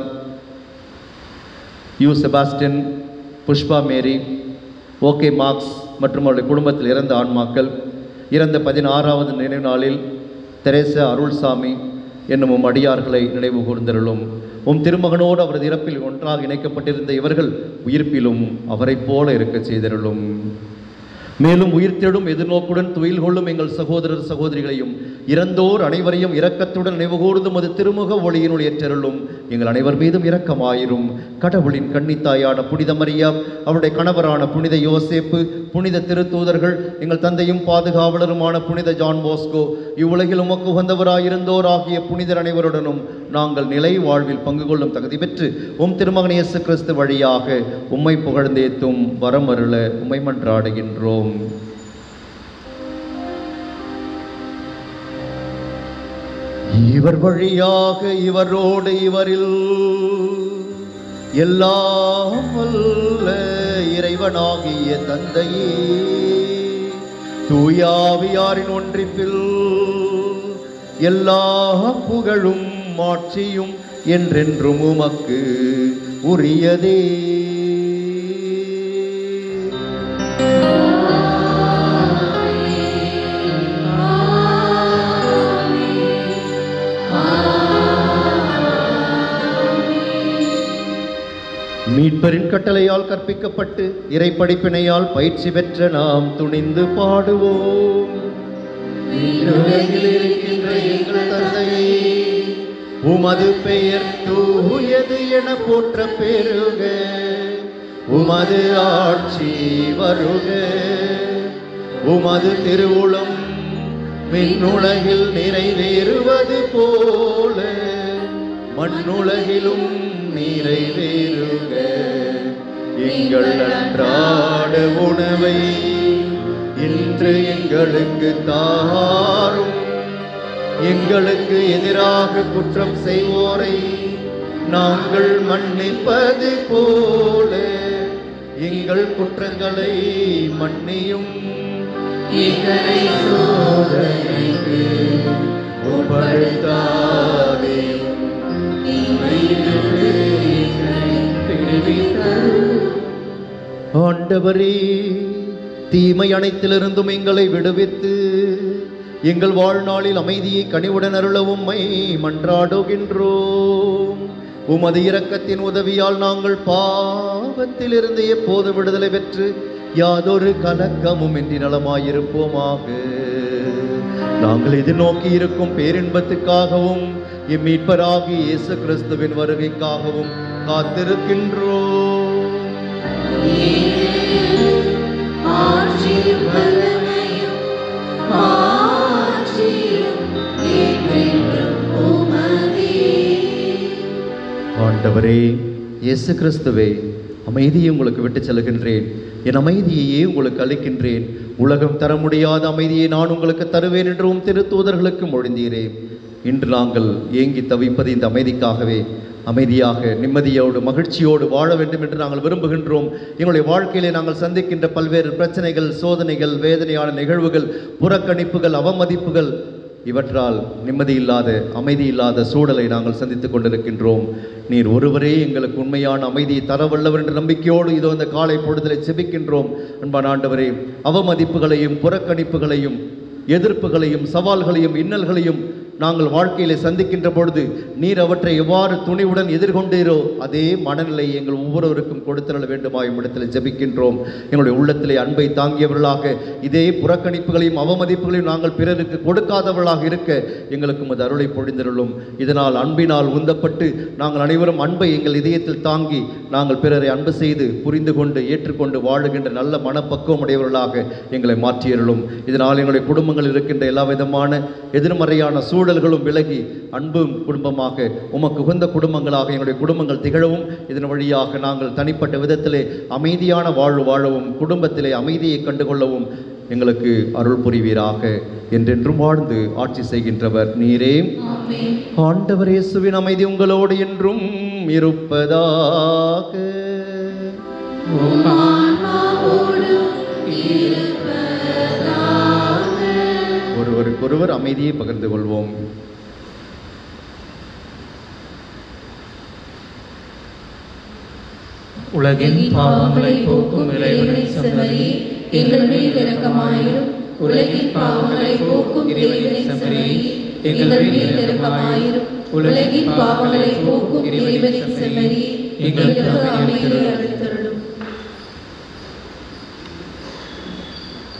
C: U Sebastian Pushpa Mary O K Marx மற்றும் அவருடைய குடும்பத்தில் இறந்த ஆன்மாக்கள் இறந்த பதினாறாவது நினைவு நாளில் தெரேசா அருள்சாமி என்னும் உம் அடியார்களை நினைவு கூர்ந்தருளும் உம் திருமகனோடு அவரது இறப்பில் ஒன்றாக இணைக்கப்பட்டிருந்த இவர்கள் உயிர்ப்பிலும் அவரைப் போல இருக்கச் செய்தருளும் மேலும் உயிர்த்தெழும் எதிர்நோக்குடன் துயில் கொள்ளும் எங்கள் சகோதரர் சகோதரிகளையும் இறந்தோர் அனைவரையும் இரக்கத்துடன் நினைவுகூர்ந்தும் அது திருமுக ஒளியினுள் ஏற்றருளும் எங்கள் அனைவர் மீதும் இரக்கமாயிரும் கடவுளின் கன்னித்தாயான புனித மரியாம் அவருடைய கணவரான புனித யோசேப்பு புனித திருத்தூதர்கள் எங்கள் தந்தையும் பாதுகாவலருமான புனித ஜான் போஸ்கோ இவ்வுலகில் உமக்கு உகந்தவராயிருந்தோர் ஆகிய புனிதர் அனைவருடனும் நாங்கள் நிலை வாழ்வில் பங்கு கொள்ளும் தகுதி பெற்று உம் திருமகன் இயேசு கிறிஸ்து வழியாக உம்மை புகழ்ந்தேத்தும் வரமருள உம்மை மன்றாடுகின்றோம் இவர் வழியாக இவரோடு இவரில் எல்லாம் வல்ல இறைவனாகிய தந்தையே தூயாவியாரின் ஒன்றிப்பில் எல்லா புகழும் மாட்சியும் என்றென்றும் உமக்கு உரியதே மீட்பரின் கட்டளையால் கற்பிக்கப்பட்டு இறைப்படிப்பினையால் பயிற்சி பெற்ற நாம் துணிந்து பாடுவோம் விண்ணுலகில் இருக்கின்ற எங்கள் தந்தையே உமது பெயர் தூயது என போற்ற பெருக உமது ஆட்சி வருக உமது திருவுளம் விண்ணுலகில் நிறைவேறுவது போல மண்ணுலகிலும் நிறைவேறுக எங்கள் அன்றாட உணவை இன்று எங்களுக்கு தாரும் எங்களுக்கு எதிராக குற்றம் செய்வோரை நாங்கள் மன்னிப்பது போல எங்கள் குற்றங்களை மன்னியும் எங்களை சோதனைக்கு உட்படுத்தாதேயும் ஆண்டவரே தீமை அனைத்திலிருந்தும் எங்களை விடுவித்து எங்கள் வாழ்நாளில் அமைதியை கனிவுடன் அருளவும் மை மன்றாடுகின்றோம் உமது இரக்கத்தின் உதவியால் நாங்கள் பாவத்திலிருந்து எப்போது விடுதலை பெற்று யாதொரு கலக்கமும் இன்றி நலமாயிருப்போமாக நாங்கள் எதிர்நோக்கி இருக்கும் பேரின்பத்துக்காகவும் இம்மீட்பராகி இயேசு கிறிஸ்துவின் வருகைக்காகவும் காத்திருக்கின்றோம்
G: ஆட்சியும் வல்லமையும் ஆட்சியும் என்றென்றும் உமதே
C: ஆண்டவரே இயேசு கிறிஸ்துவே அமைதியை உங்களுக்கு விட்டு செல்கின்றேன் என் அமைதியையே உங்களுக்கு அளிக்கின்றேன் உலகம் தர முடியாத அமைதியை நான் உங்களுக்கு தருவேன் என்றும் திருத்தூதர்களுக்கு மொழிந்தீரேன் இன்று நாங்கள் ஏங்கி தவிப்பது இந்த அமைதிக்காகவே அமைதியாக நிம்மதியோடு மகிழ்ச்சியோடு வாழ வேண்டும் என்று நாங்கள் விரும்புகின்றோம் எங்களுடைய வாழ்க்கையிலே நாங்கள் சந்திக்கின்ற பல்வேறு பிரச்சனைகள் சோதனைகள் வேதனையான நிகழ்வுகள் புறக்கணிப்புகள் அவமதிப்புகள் இவற்றால் நிம்மதி இல்லாத அமைதி இல்லாத சூழலை நாங்கள் சந்தித்துக் கொண்டிருக்கின்றோம் நீர் ஒருவரே எங்களுக்கு உண்மையான அமைதியை தர வல்லவர் என்ற நம்பிக்கையோடு இதோ இந்த காலை பொழுதலை செபிக்கின்றோம் அன்பான ஆண்டவரே அவமதிப்புகளையும் புறக்கணிப்புகளையும் எதிர்ப்புகளையும் சவால்களையும் இன்னல்களையும் நாங்கள் வாழ்க்கையிலே சந்திக்கின்ற பொழுது நீர் அவற்றை எவ்வாறு துணிவுடன் எதிர்கொண்டீரோ அதே மனநிலை எங்கள் ஒவ்வொருவருக்கும் கொடுத்தரல வேண்டுமாய் இடத்தில் ஜெபிக்கின்றோம் எங்களுடைய உள்ளத்திலே அன்பை தாங்கியவர்களாக இதே புறக்கணிப்புகளையும் அவமதிப்புகளையும் நாங்கள் பிறருக்கு கொடுக்காதவர்களாக இருக்க எங்களுக்கு உமது அருளை பொழிந்தருளும் இதனால் அன்பினால் உந்தப்பட்டு நாங்கள் அனைவரும் அன்பை எங்கள் இதயத்தில் தாங்கி நாங்கள் பிறரை அன்பு செய்து புரிந்து கொண்டு ஏற்றுக்கொண்டு வாழுகின்ற நல்ல மனப்பக்குவம் உடையவர்களாக எங்களை மாற்றியருளும் இதனால் எங்களுடைய குடும்பங்கள் இருக்கின்ற எல்லா விதமான எதிர்மறையான சூழல்களும் விலகி அன்பும் குடும்பமாக உமக்கு உகந்த குடும்பங்களாக எங்களுடைய குடும்பங்கள் திகழவும் இதன் வழியாக நாங்கள் தனிப்பட்ட விதத்திலே அமைதியான வாழ்வு வாழவும் குடும்பத்திலே அமைதியை கண்டுகொள்ளவும் எங்களுக்கு அருள் புரிவீராக என்றென்றும் வாழ்ந்து ஆட்சி செய்கின்றவர் நீரே
G: ஆமென்
C: ஆண்டவர் இயேசுவின் அமைதி உங்களோடு என்றும் இருப்பதாக
G: ஆன்மாவோடும் இருப்பதாக
C: ஒருவருக்கொருவர் அமைதியை பகிர்ந்து கொள்வோம்
B: உலகின் பாவங்களை போக்கும் இறைவனை
G: செம்மறி எங்கள் மேல் இரக்கமாயிரும் உலகின் பாவங்களை போக்கும் இறைவனை செம்மறி எங்கள் மேல் இரக்கமாயிரும் உலகின் பாவங்களை போக்கும் இறைவனை செம்மறி எங்களுக்கு அமைதியை அளித்தருளும்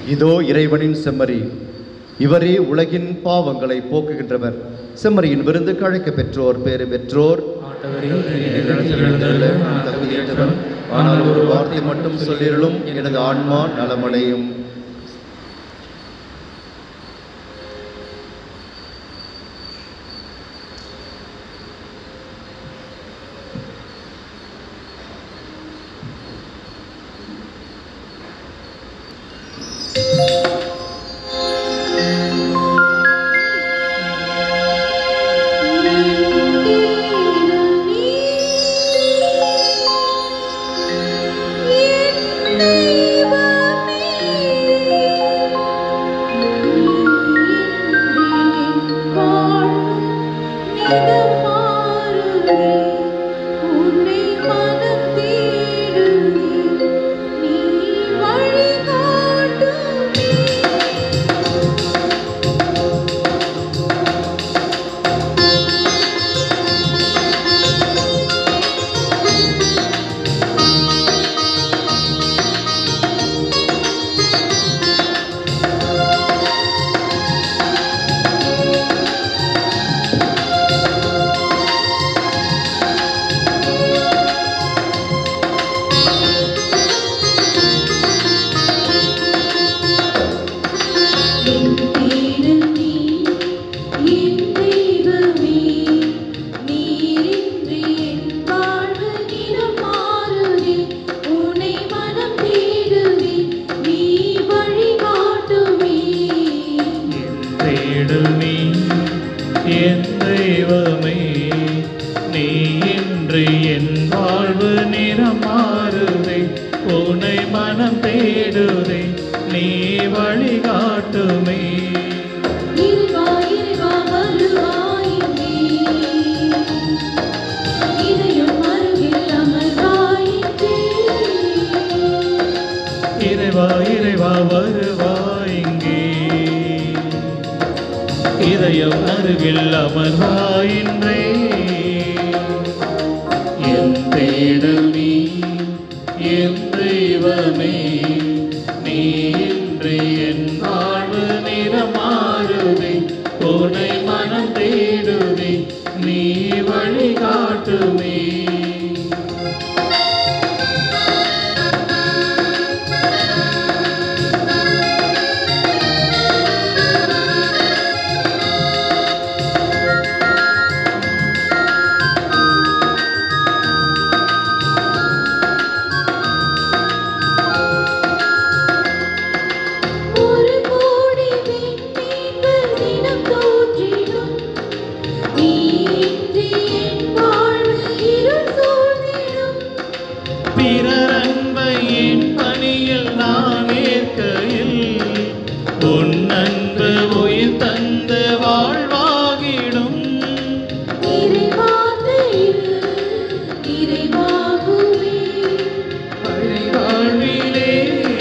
C: இதோ இறைவனின் செம்மறி இவரே உலகின் பாவங்களை போக்குகின்றவர் செம்மறியின் விருந்துக்கு அழைக்க பெற்றோர் பேறு பெற்றோர்
A: ஆண்டவரே என்னிடத்தில் எழுந்தருள நான் தகுதியற்றவன்
C: ஆனால் ஒரு வார்த்தை மட்டும் சொல்லிருளும் எனது ஆன்மா நலமடையும்
B: தேடுமே என் தெய்வமே நீ இன்று என் வாழ்வு நிறம் மாறுதே உனை மனம் தேடுதே நீ வழிகாட்டுமே இறைவா இறைவா வருவாய் இங்கே இதயம் அருகில் அமர்வாயின்றே என் தேடல் நீ என் தெய்வமே நீ இன்று என் வாழ்வு நிறமாறுதே உனை மனம் தேடுதே நீ வழிகாட்டுமே
G: ஒரு கோடி விண்மீன்கள் தினம் தோன்றிடும் நீ இன்றி என் வாழ்வு இருள் சூழ்ந்திடும்
B: பிறர் அன்பை என் பணியில் நான் ஏற்கையில் உன் அன்பு உயிர் தந்து வாழ்வாகிடும்
G: இறைவார்த்தையில் இறைவாகுவே
B: வழி வாழ்விலே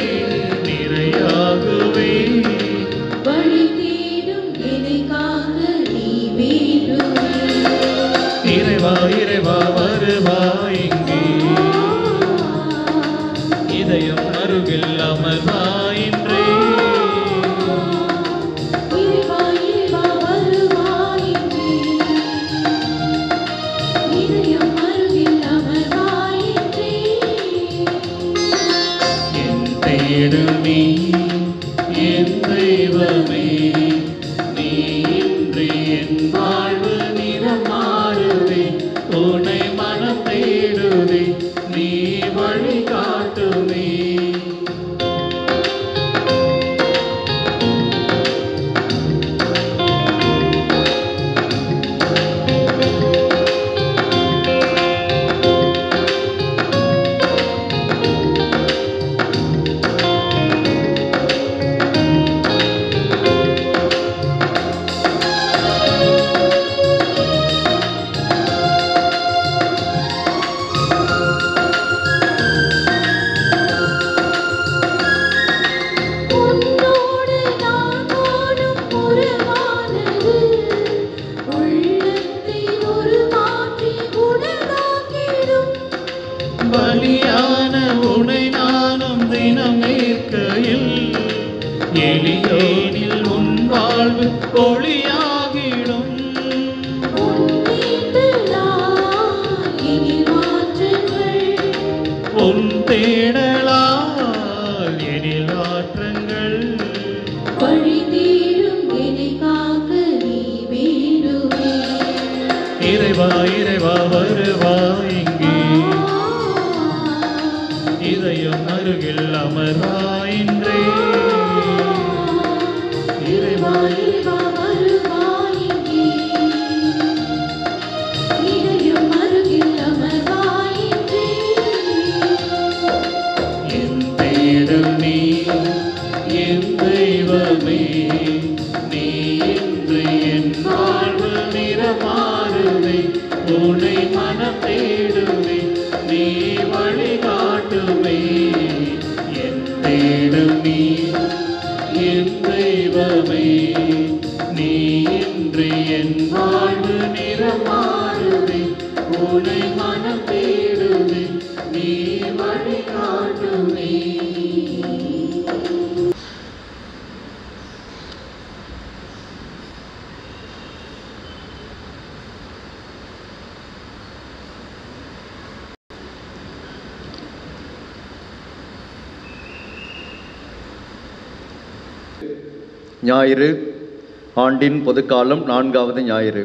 B: நிறையாகுவே
G: வழி தேடும் எனக்காக நீ வேண்டுமே
B: இறைவா இறைவா வருவாய் இங்கே இதயம் அருகில் அமர்வாயின்றே
G: இறைவா இறைவா வருவாயின்றே இதயம் அருகில் அமர்வாயின்றே
B: என் தேடும் நீ என் தெய்வமே நீ இன்று என் வாழ்வு நிறம் மாறுதே உன்னை மனம் தேடுதே நீ வழிகாட்டுமே
G: இறைவா
B: ஒளியாகிடும் உன் தேடலால் எனில் ஆற்றங்கள் இறைவா இறைவா வருவா இங்கே இதயம் அருகில் அமர்வாயின்றே இறைவா என் தேடல் நீ என் தெய்வமே நீ இன்று என் வாழ்வு நிறமாறுவே உன்னை மனம் தேடுவே நீ வழிகாட்டுவே என் தேடல் நீ என் தெய்வமே நீ இன்று என் வாழ்வு நிறமாறுவே உன்னை மனம் தேடுவே நீ வழிகாட்டுவே
C: ஞாயிறு ஆண்டின் பொதுக்காலம் நான்காவது ஞாயிறு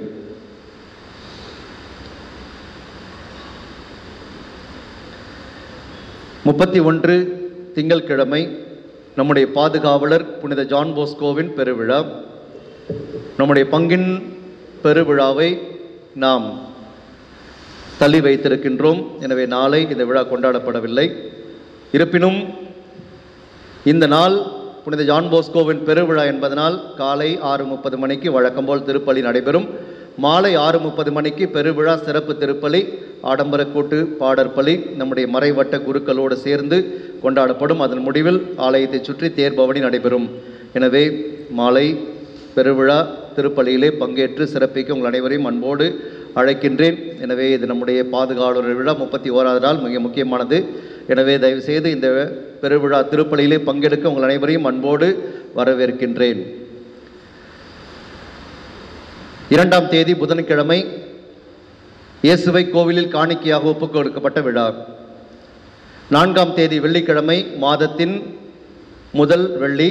C: முப்பத்தி ஒன்று திங்கள்கிழமை நம்முடைய பாதுகாவலர் புனித ஜான் போஸ்கோவின் பெருவிழா நம்முடைய பங்கின் பெருவிழாவை நாம் தள்ளி வைத்திருக்கின்றோம் எனவே நாளை இந்த விழா கொண்டாடப்படவில்லை இருப்பினும் இந்த நாள் புனித ஜான் போஸ்கோவின் பெருவிழா என்பதனால் காலை ஆறு முப்பது மணிக்கு வழக்கம்போல் திருப்பலி நடைபெறும் மாலை ஆறு முப்பது மணிக்கு பெருவிழா சிறப்பு திருப்பலி ஆடம்பர கூட்டு பாடற்பலி நம்முடைய மறைவட்ட குருக்களோடு சேர்ந்து கொண்டாடப்படும் அதன் முடிவில் ஆலயத்தை சுற்றி தேர்பவனி நடைபெறும் எனவே மாலை பெருவிழா திருப்பலியிலே பங்கேற்று சிறப்பிக்க உங்கள் அனைவரையும் அன்போடு அழைக்கின்றேன் எனவே இது நம்முடைய பாதுகாவலர் விழா முப்பத்தி ஓராவது நாள் மிக முக்கியமானது எனவே தயவுசெய்து இந்த பெருவிழா திருப்பலியிலே பங்கெடுக்க உங்கள் அனைவரையும் அன்போடு வரவேற்கின்றேன் இரண்டாம் தேதி புதன்கிழமை இயேசுவை கோவிலில் காணிக்கையாக ஒப்புக் கொடுக்கப்பட்ட விழா நான்காம் தேதி வெள்ளிக்கிழமை மாதத்தின் முதல் வெள்ளி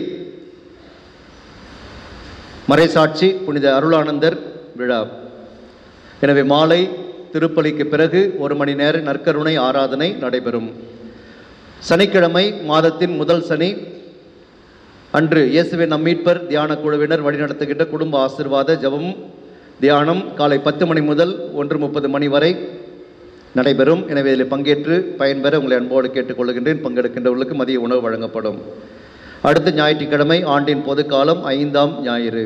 C: மறைசாட்சி புனித அருளானந்தர் விழா எனவே மாலை திருப்பலிக்கு பிறகு ஒரு மணி நேர நற்கருணை ஆராதனை நடைபெறும் சனிக்கிழமை மாதத்தின் முதல் சனி அன்று இயேசுவின் நம் மீட்பர் தியான குழுவினர் வழிநடத்துகின்ற குடும்ப ஆசிர்வாத ஜெபம் தியானம் காலை பத்து மணி முதல் ஒன்று முப்பது மணி வரை நடைபெறும் எனவே இதில் பங்கேற்று பயன்பெற உங்களை அன்போடு கேட்டுக்கொள்கின்றேன் பங்கெடுக்கின்றவர்களுக்கு மதிய உணவு வழங்கப்படும் அடுத்த ஞாயிற்றுக்கிழமை ஆண்டின் பொதுக்காலம் ஐந்தாம் ஞாயிறு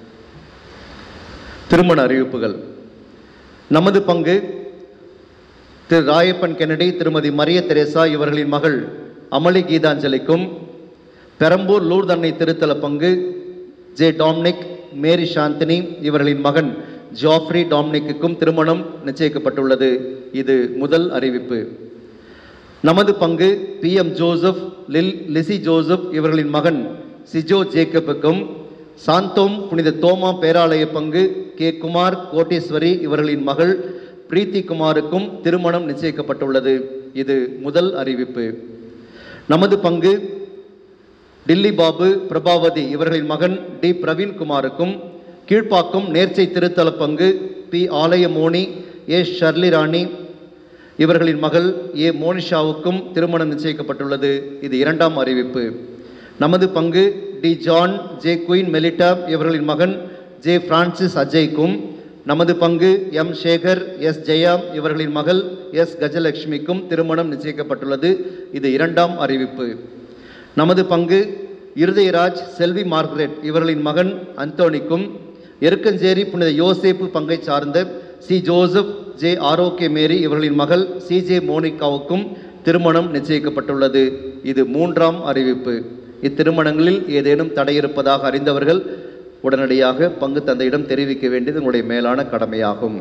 C: திருமண அறிவிப்புகள் நமது பங்கு திரு ராயப்பன் கென்னடி திருமதி மரிய தெரேசா இவர்களின் மகள் அமளி கீதாஞ்சலிக்கும் பெரம்பூர் லூர்தன்னை திருத்தல பங்கு ஜே டாம்னிக் மேரி சாந்தினி இவர்களின் மகன் ஜாஃப்ரி டாம்னிக்குக்கும் திருமணம் நிச்சயிக்கப்பட்டுள்ளது இது முதல் அறிவிப்பு நமது பங்கு பி எம் ஜோசப் லில் லிசி ஜோசப் இவர்களின் மகன் சிஜோ ஜேக்கப்புக்கும் சாந்தோம் புனித தோமா பேராலய பங்கு கே குமார் கோட்டேஸ்வரி இவர்களின் மகள் பிரீத்தி குமாருக்கும் திருமணம் நிச்சயிக்கப்பட்டுள்ளது இது முதல் அறிவிப்பு நமது பங்கு டில்லி பாபு பிரபாவதி இவர்களின் மகன் டி பிரவீன்குமாருக்கும் கீழ்ப்பாக்கம் நேர்ச்சை திருத்தல பங்கு பி ஆலய மோனி ஏ ஷர்லி ராணி இவர்களின் மகள் ஏ மோனிஷாவுக்கும் திருமணம் நிச்சயிக்கப்பட்டுள்ளது இது இரண்டாம் அறிவிப்பு நமது பங்கு D John J Queen Melita இவர்களின் மகன் ஜே பிரான்சிஸ் அஜய்க்கும் நமது பங்கு எம் சேகர் எஸ் ஜெயா இவர்களின் மகள் எஸ் கஜலட்சுமிக்கும் திருமணம் நிச்சயிக்கப்பட்டுள்ளது இது இரண்டாம் அறிவிப்பு நமது பங்கு இருதயராஜ் செல்வி மார்கரெட் இவர்களின் மகன் அந்தோனிக்கும் எருக்கஞ்சேரி புனித யோசேப்பு பங்கை சார்ந்த சி ஜோசப் ஜே ஆரோக்கிய மேரி இவர்களின் மகள் சி ஜே மோனிகாவுக்கும் திருமணம் நிச்சயிக்கப்பட்டுள்ளது இது மூன்றாம் அறிவிப்பு இத்திருமணங்களில் ஏதேனும் தடை இருப்பதாக அறிந்தவர்கள் உடனடியாக பங்கு தந்தையிடம் தெரிவிக்க வேண்டியது உங்களுடைய மேலான கடமையாகும்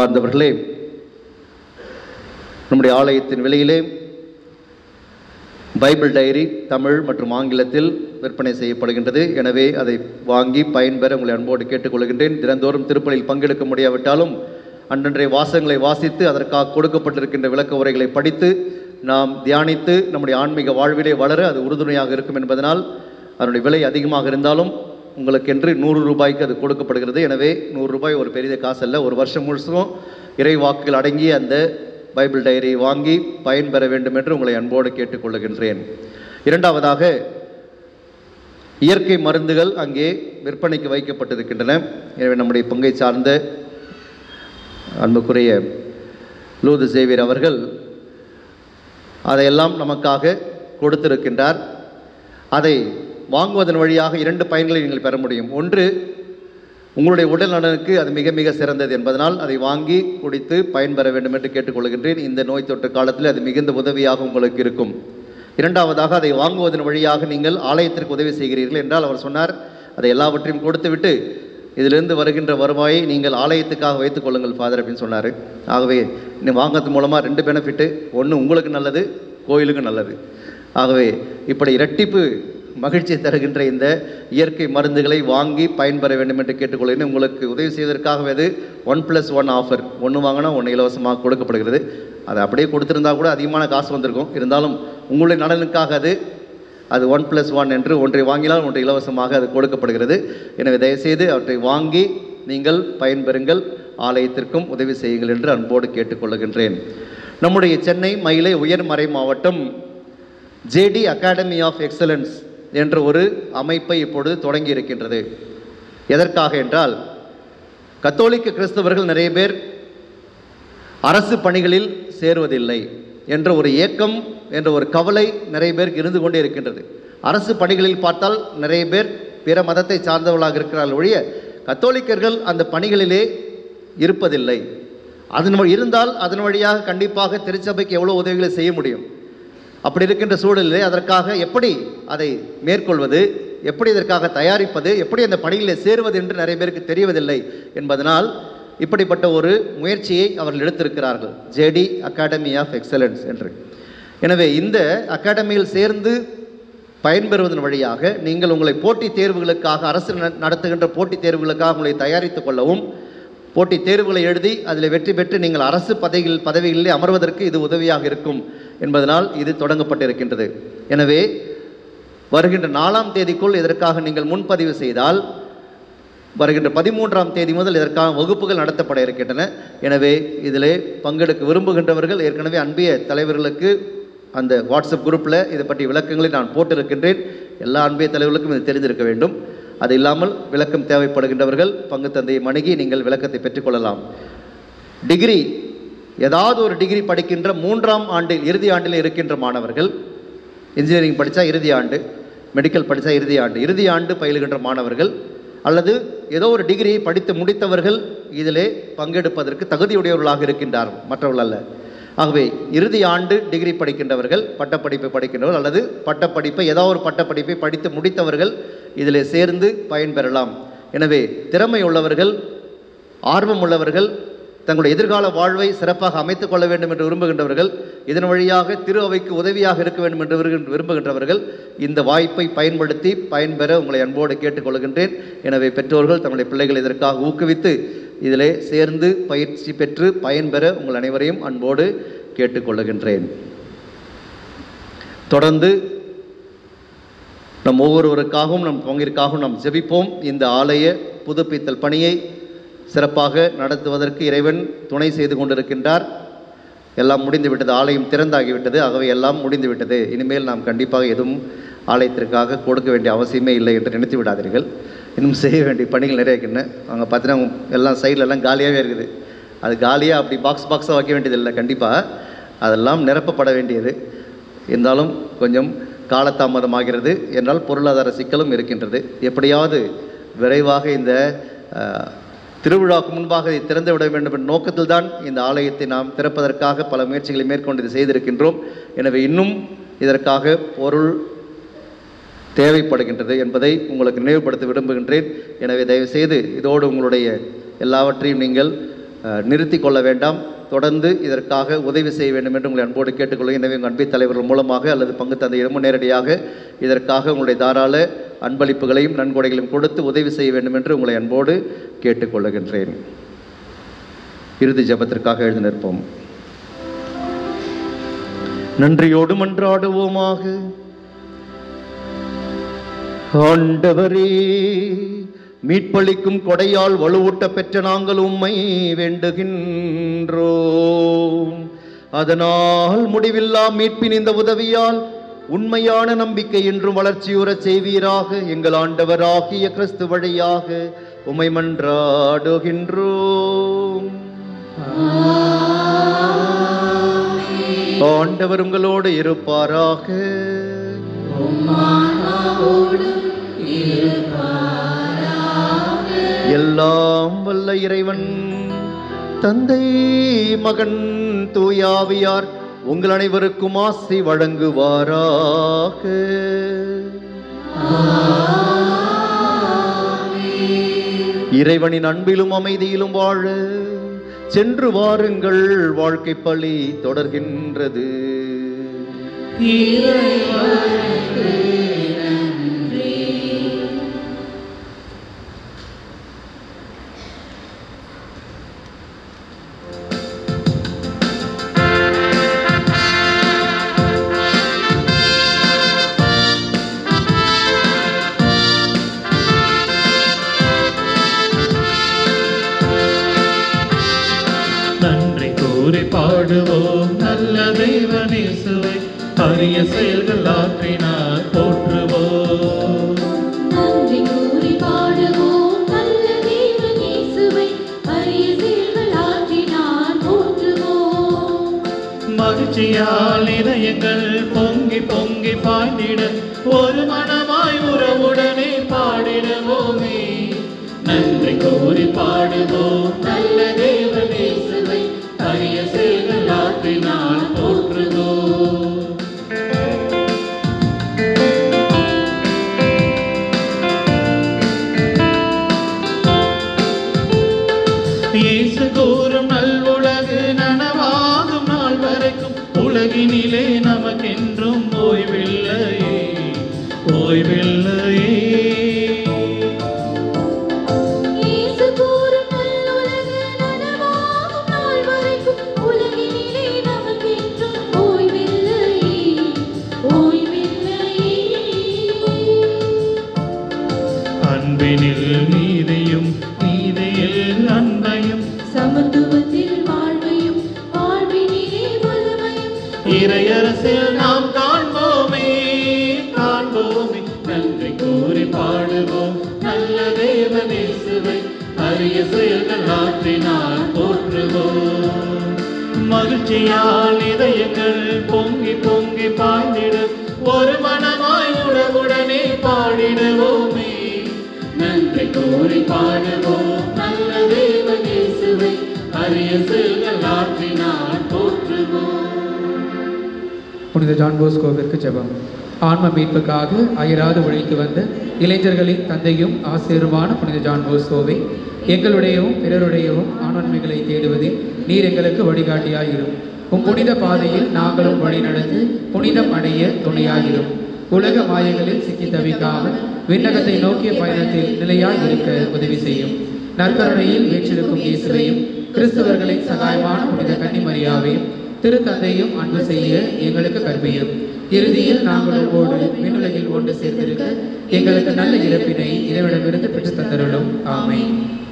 C: அன்பார்ந்தவர்களே நம்முடைய ஆலயத்தின் வெளியிலே பைபிள் டைரி தமிழ் மற்றும் ஆங்கிலத்தில் விற்பனை செய்யப்படுகின்றது எனவே அதை வாங்கி பயன்பெற உங்களை அன்போடு கேட்டுக்கொள்கின்றேன் தினந்தோறும் திருப்பலியில் பங்கெடுக்க முடியாவிட்டாலும் அன்றன்றைய வாசகங்களை வாசித்து அதற்காக கொடுக்கப்பட்டிருக்கின்ற விளக்க உரைகளை படித்து நாம் தியானித்து நம்முடைய ஆன்மீக வாழ்விலே வளர அது உறுதுணையாக இருக்கும் என்பதனால் அதனுடைய விலை அதிகமாக இருந்தாலும் உங்களுக்கென்று நூறு ரூபாய்க்கு அது கொடுக்கப்படுகிறது எனவே நூறு ரூபாய் ஒரு பெரிய காசு அல்ல ஒரு வருஷம் முழுசும் இறை வாக்குகள் அடங்கிய அந்த பைபிள் டைரியை வாங்கி பயன்பெற வேண்டும் என்று உங்களை அன்போடு கேட்டுக்கொள்ளுகின்றேன் இரண்டாவதாக இயற்கை மருந்துகள் அங்கே விற்பனைக்கு வைக்கப்பட்டிருக்கின்றன எனவே நம்முடைய பங்கை சார்ந்த அன்புக்குரிய லூது சேவியர் அவர்கள் அதையெல்லாம் நமக்காக கொடுத்திருக்கின்றார் அதை வாங்குவதன் வழியாக இரண்டு பயன்களை நீங்கள் பெற முடியும் ஒன்று உங்களுடைய உடல் நலனுக்கு அது மிக மிக சிறந்தது என்பதனால் அதை வாங்கி குடித்து பயன்பெற வேண்டும் என்று கேட்டுக்கொள்கின்றேன் இந்த நோய் தொற்று காலத்தில் அது மிகுந்த உதவியாக உங்களுக்கு இருக்கும் இரண்டாவதாக அதை வாங்குவதன் வழியாக நீங்கள் ஆலயத்திற்கு உதவி செய்கிறீர்கள் என்றால் அவர் சொன்னார் அதை எல்லாவற்றையும் கொடுத்துவிட்டு இதிலிருந்து வருகின்ற வருவாயை நீங்கள் ஆலயத்துக்காக வைத்துக் கொள்ளுங்கள் ஃபாதர் அப்படின்னு சொன்னார் ஆகவே நீ வாங்கிறது மூலமாக ரெண்டு பெனிஃபிட்டு ஒன்று உங்களுக்கு நல்லது கோயிலுக்கு நல்லது ஆகவே இப்படி இரட்டிப்பு மகிழ்ச்சி தருகின்ற இந்த இயற்கை மருந்துகளை வாங்கி பயன்பெற வேண்டும் என்று கேட்டுக்கொள்கிறேன் உங்களுக்கு உதவி செய்வதற்காகவே அது ஒன் ப்ளஸ் ஒன் ஆஃபர் ஒன்று வாங்கினா ஒன்று இலவசமாக கொடுக்கப்படுகிறது அதை அப்படியே கொடுத்திருந்தா கூட அதிகமான காசு வந்திருக்கும் இருந்தாலும் உங்களுடைய நலனுக்காக அது அது ஒன் ப்ளஸ் ஒன் என்று ஒன்றை வாங்கினால் ஒன்றை இலவசமாக அது கொடுக்கப்படுகிறது எனவே தயவுசெய்து அவற்றை வாங்கி நீங்கள் பயன்பெறுங்கள் ஆலயத்திற்கும் உதவி செய்யுங்கள் என்று அன்போடு கேட்டுக்கொள்கின்றேன் நம்முடைய சென்னை மயிலை உயர்மறை மாவட்டம் ஜேடி அகாடமி ஆஃப் எக்ஸலன்ஸ் என்ற ஒரு அமைப்பை இப்பொழுது தொடங்கி இருக்கின்றது எதற்காக என்றால் கத்தோலிக்க கிறிஸ்தவர்கள் நிறைய பேர் அரசு பணிகளில் சேருவதில்லை என்ற ஒரு ஏக்கம் என்ற ஒரு கவலை நிறைய பேருக்கு இருந்து கொண்டே இருக்கின்றது அரசு பணிகளில் பார்த்தால் நிறைய பேர் பிற மதத்தை சார்ந்தவர்களாக இருக்கிறார்கள் ஒழிய கத்தோலிக்கர்கள் அந்த பணிகளிலே இருப்பதில்லை அதன் வழி- இருந்தால் அதன் வழியாக கண்டிப்பாக திருச்சபைக்கு எவ்வளோ உதவிகளை செய்ய முடியும் அப்படி இருக்கின்ற சூழலிலே அதற்காக எப்படி அதை மேற்கொள்வது எப்படி இதற்காக தயாரிப்பது எப்படி அந்த பணிகளில் சேருவது என்று நிறைய பேருக்கு தெரியவதில்லை என்பதனால் இப்படிப்பட்ட ஒரு முயற்சியை அவர்கள் எடுத்திருக்கிறார்கள் ஜேடி அகாடமி ஆஃப் எக்ஸலன்ஸ் என்று எனவே இந்த அகாடமியில் சேர்ந்து பயன்பெறுவதன் வழியாக நீங்கள் உங்களை போட்டித் தேர்வுகளுக்காக அரசு ந- நடத்துகின்ற போட்டித் தேர்வுகளுக்காக உங்களை தயாரித்துக் கொள்ளவும் போட்டித் தேர்வுகளை எழுதி அதில் வெற்றி பெற்று நீங்கள் அரசு பதவியில் பதவிகளிலே அமர்வதற்கு இது உதவியாக இருக்கும் என்பதனால் இது தொடங்கப்பட்டிருக்கின்றது எனவே வருகின்ற நாலாம் தேதிக்குள் இதற்காக நீங்கள் முன்பதிவு செய்தால் வருகின்ற பதிமூன்றாம் தேதி முதல் இதற்காக வகுப்புகள் நடத்தப்பட இருக்கின்றன எனவே இதிலே பங்கெடுக்க விரும்புகின்றவர்கள் ஏற்கனவே அன்பிய தலைவர்களுக்கு அந்த வாட்ஸ்அப் குரூப்பில் இதை பற்றிய விளக்கங்களை நான் போட்டிருக்கின்றேன் எல்லா அன்பிய தலைவர்களுக்கும் இது தெரிந்திருக்க வேண்டும் அது இல்லாமல் விளக்கம் தேவைப்படுகின்றவர்கள் பங்கு தந்தையை அணுகி நீங்கள் விளக்கத்தை பெற்றுக்கொள்ளலாம் டிகிரி ஏதாவது ஒரு டிகிரி படிக்கின்ற மூன்றாம் ஆண்டில் இறுதி ஆண்டில் இருக்கின்ற மாணவர்கள் இன்ஜினியரிங் படித்தா இறுதி ஆண்டு மெடிக்கல் படித்தா இறுதி ஆண்டு இறுதி ஆண்டு பயிலுகின்ற மாணவர்கள் அல்லது ஏதோ ஒரு டிகிரியை படித்து முடித்தவர்கள் இதிலே பங்கெடுப்பதற்கு தகுதியுடையவர்களாக இருக்கின்றார்கள் மற்றவர்கள் அல்ல ஆகவே இறுதி ஆண்டு டிகிரி படிக்கின்றவர்கள் பட்டப்படிப்பை படிக்கின்றவர்கள் அல்லது பட்டப்படிப்பை ஏதோ ஒரு பட்டப்படிப்பை படித்து முடித்தவர்கள் இதிலே சேர்ந்து பயன்பெறலாம் எனவே திறமை உள்ளவர்கள் ஆர்வம் உள்ளவர்கள் தங்களுடைய எதிர்கால வாழ்வை சிறப்பாக அமைத்துக் கொள்ள வேண்டும் என்று விரும்புகின்றவர்கள் இதன் வழியாக திரு அவைக்கு உதவியாக இருக்க வேண்டும் என்று விரும்புகின்ற- விரும்புகின்றவர்கள் இந்த வாய்ப்பை பயன்படுத்தி பயன்பெற உங்களை அன்போடு கேட்டுக்கொள்கின்றேன் எனவே பெற்றோர்கள் தங்களுடைய பிள்ளைகளை இதற்காக ஊக்குவித்து இதிலே சேர்ந்து பயிற்சி பெற்று பயன்பெற உங்கள் அனைவரையும் அன்போடு கேட்டுக்கொள்ளுகின்றேன் தொடர்ந்து நம் ஒவ்வொருவருக்காகவும் நம் பங்கிற்காகவும் நாம் ஜெபிப்போம் இந்த ஆலய புதுப்பித்தல் பணியை சிறப்பாக நடத்துவதற்கு இறைவன் துணை செய்து கொண்டிருக்கின்றார் எல்லாம் முடிந்து விட்டது ஆலயம் திறந்தாகிவிட்டது ஆகவே எல்லாம் முடிந்து விட்டது இனிமேல் நாம் கண்டிப்பாக எதுவும் ஆலயத்திற்காக கொடுக்க வேண்டிய அவசியமே இல்லை என்று நினைத்து விடாதீர்கள் இன்னும் செய்ய வேண்டிய பணிகள் நிறைய இருக்கின்றன அங்கே பார்த்தீங்கன்னா எல்லாம் சைடுல எல்லாம் காலியாகவே இருக்குது அது காலியாக அப்படி பாக்ஸ் பாக்ஸாக வைக்க வேண்டியதில்லை கண்டிப்பாக அதெல்லாம் நிரப்பப்பட வேண்டியது இருந்தாலும் கொஞ்சம் காலதாமதமாகிறது என்றால் பொருளாதார சிக்கலும் இருக்கின்றது எப்படியாவது விரைவாக இந்த அஹ், திருவிழாவுக்கு முன்பாக இதை திறந்து விட வேண்டும் என்ற நோக்கத்தில் தான் இந்த ஆலயத்தை நாம் திறப்பதற்காக பல முயற்சிகளை மேற்கொண்டு இதை செய்திருக்கின்றோம் எனவே இன்னும் இதற்காக பொருள் தேவைப்படுகின்றது என்பதை உங்களுக்கு நினைவுபடுத்த விரும்புகின்றேன் எனவே தயவுசெய்து இதோடு உங்களுடைய எல்லாவற்றையும் நீங்கள் அஹ், நிறுத்திக் கொள்ள வேண்டாம் தொடர்ந்து இதற்காக உதவி செய்ய வேண்டும் என்று உங்களை அன்போடு கேட்டுக்கொள்கிறேன் எனவே உங்கள் அன்பை தலைவர்கள் மூலமாக அல்லது பங்கு தந்தையிடமும் நேரடியாக இதற்காக உங்களுடைய தாராள அன்பளிப்புகளையும் நன்கொடைகளையும் கொடுத்து உதவி செய்ய வேண்டும் என்று உங்களை அன்போடு கேட்டுக்கொள்கின்றேன் இறுதி ஜெபத்திற்காக எழுதி நிற்போம் நன்றியோடு மன்றாடுவோமாக ஆண்டவரே மீட்பளிக்கும் கொடையால் வலுவூட்ட பெற்ற நாங்கள் உம்மை வேண்டுகின்றோம் அதனால் முடிவில்லா மீட்பின் இந்த உதவியால் உண்மையான நம்பிக்கை என்றும் வளர்ச்சியுறச் செய்வீராக எங்கள் ஆண்டவராகிய கிறிஸ்து வழியாக உம்மை மன்றாடுகின்றோம் ஆண்டவர் உங்களோடு இருப்பாராக எல்லாம் வல்ல இறைவன் தந்தை மகன் தூயாவியார் உங்கள் அனைவருக்கும் ஆசி வழங்குவாராக இறைவனின் அன்பிலும் அமைதியிலும் வாழ சென்று வாருங்கள் வாழ்க்கை பழி தொடர்கின்றது
B: நன்றி கூறி பாடுவோம் நல்ல தெய்வனேசுவை அரிய செயல்கள் ஆற்றினார் போற்றுவோம்
G: நன்றி கூறி பாடுவோம் நல்ல தேவன் இயேசுவை அரிய செயல்கள் ஆற்றினார் போற்றுவோம்
B: மகிழ்ச்சியால் இதயங்கள் பொங்கி பொங்கி பாய்ந்திட ஒரு மனமாய் உறவுடனே பாடிடுவோமே நன்றி கூறி பாடுவோம் நல்ல தேவனேசுவை அரிய செயல்கள் ஆற்றினால் போற்றுவோம் இயேசு கூறும் நல்வுலகு நனவாகும் நாள் வரைக்கும் உலகினிலே நமக்கென்றும் ஓய்வில்லையே ஓய்வில்லையே
G: இயேசு கூறும் நல்லுலகு நனவாகும் நாள் வரைக்கும் உலகினிலே நமக்கென்றும் ஓய்வில்லையே ஓய்வில்லையே
B: அன்பினில் நீதியும் நீதியில் அன்பையும்
G: சமத்துவத்தில் வாழ்வையும் வாழ்வினிலே வல்லமையும்
B: இறையரசில் நாம் காண்போமே காண்போமே நன்றி கூறி பாடுவோம் நல்ல தேவனேசுவை அரிய செயல்கள் ஆற்றினால் போற்றுவோம் மகிழ்ச்சியால் இதயங்கள் பொங்கி பொங்கி பாய்ந்திடும் ஒரு மனமாய் உடவுடனே பாடிடுவோமே நன்றி கூறி பாடுவோம் நல்ல தேவனேசுவை அரிய செயல்கள் ஆற்றினால் போற்றுவோம்
A: புனித ஜான் போஸ்கோவிற்கு ஜெபம் ஆன்ம மீட்புக்காக அயராது உழைத்து வந்த இளைஞர்களின் தந்தையும் ஆசிரியருமான புனித ஜான் போஸ்கோவை எங்களுடையவும் பிறருடையவும் ஆன்மீகளை தேடுவதில் நீர் எங்களுக்கு வழிகாட்டியாயிரும் உம் புனித பாதையில் நாங்களும் வழி நடந்து புனிதம் அடைய துணையாயிரும் உலக மாயங்களில் சிக்கி தவிக்காமல் விண்ணகத்தை நோக்கிய பயணத்தில் நிலையாய் இருக்க உதவி செய்யும் நற்கருணையில் வீற்றிருக்கும் இயேசுவையும் கிறிஸ்தவர்களின் சகாயமான புனித கன்னிமரியாவையும் திருத்தந்தையும் அன்பு செய்ய எங்களுக்கு கற்பியும் இறுதியில் நாங்கள் உங்களோடு விண்ணுலகில் ஒன்று சேர்ந்திருக்க எங்களுக்கு நல்ல இறப்பினை இறைவிடமிருந்து பெற்று தந்தருளும் ஆமென்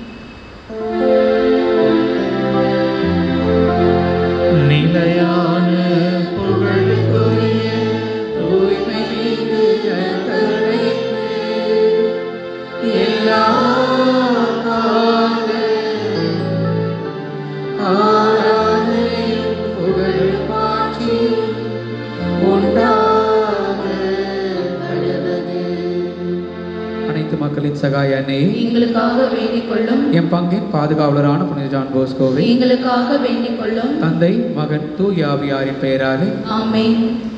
B: நிலையான புகழுக்குரிய
A: தூய்மை மிகு நற்கருணைக்கு எல்லா கால ஆராதனையும் புகழும் மாட்சியும் உண்டாக கடவது. அனைத்து மக்களின் சகாய அன்னையை
G: எங்களுக்காக வேண்டிக் கொள்ளும்
A: என் பங்கின் பாதுகாவலரான புனித ஜான் போஸ்கோவை
G: எங்களுக்காக வேண்டிக் கொள்ளும்
A: தந்தை மகன் தூயாவியாரின் பெயராலே
G: ஆமென்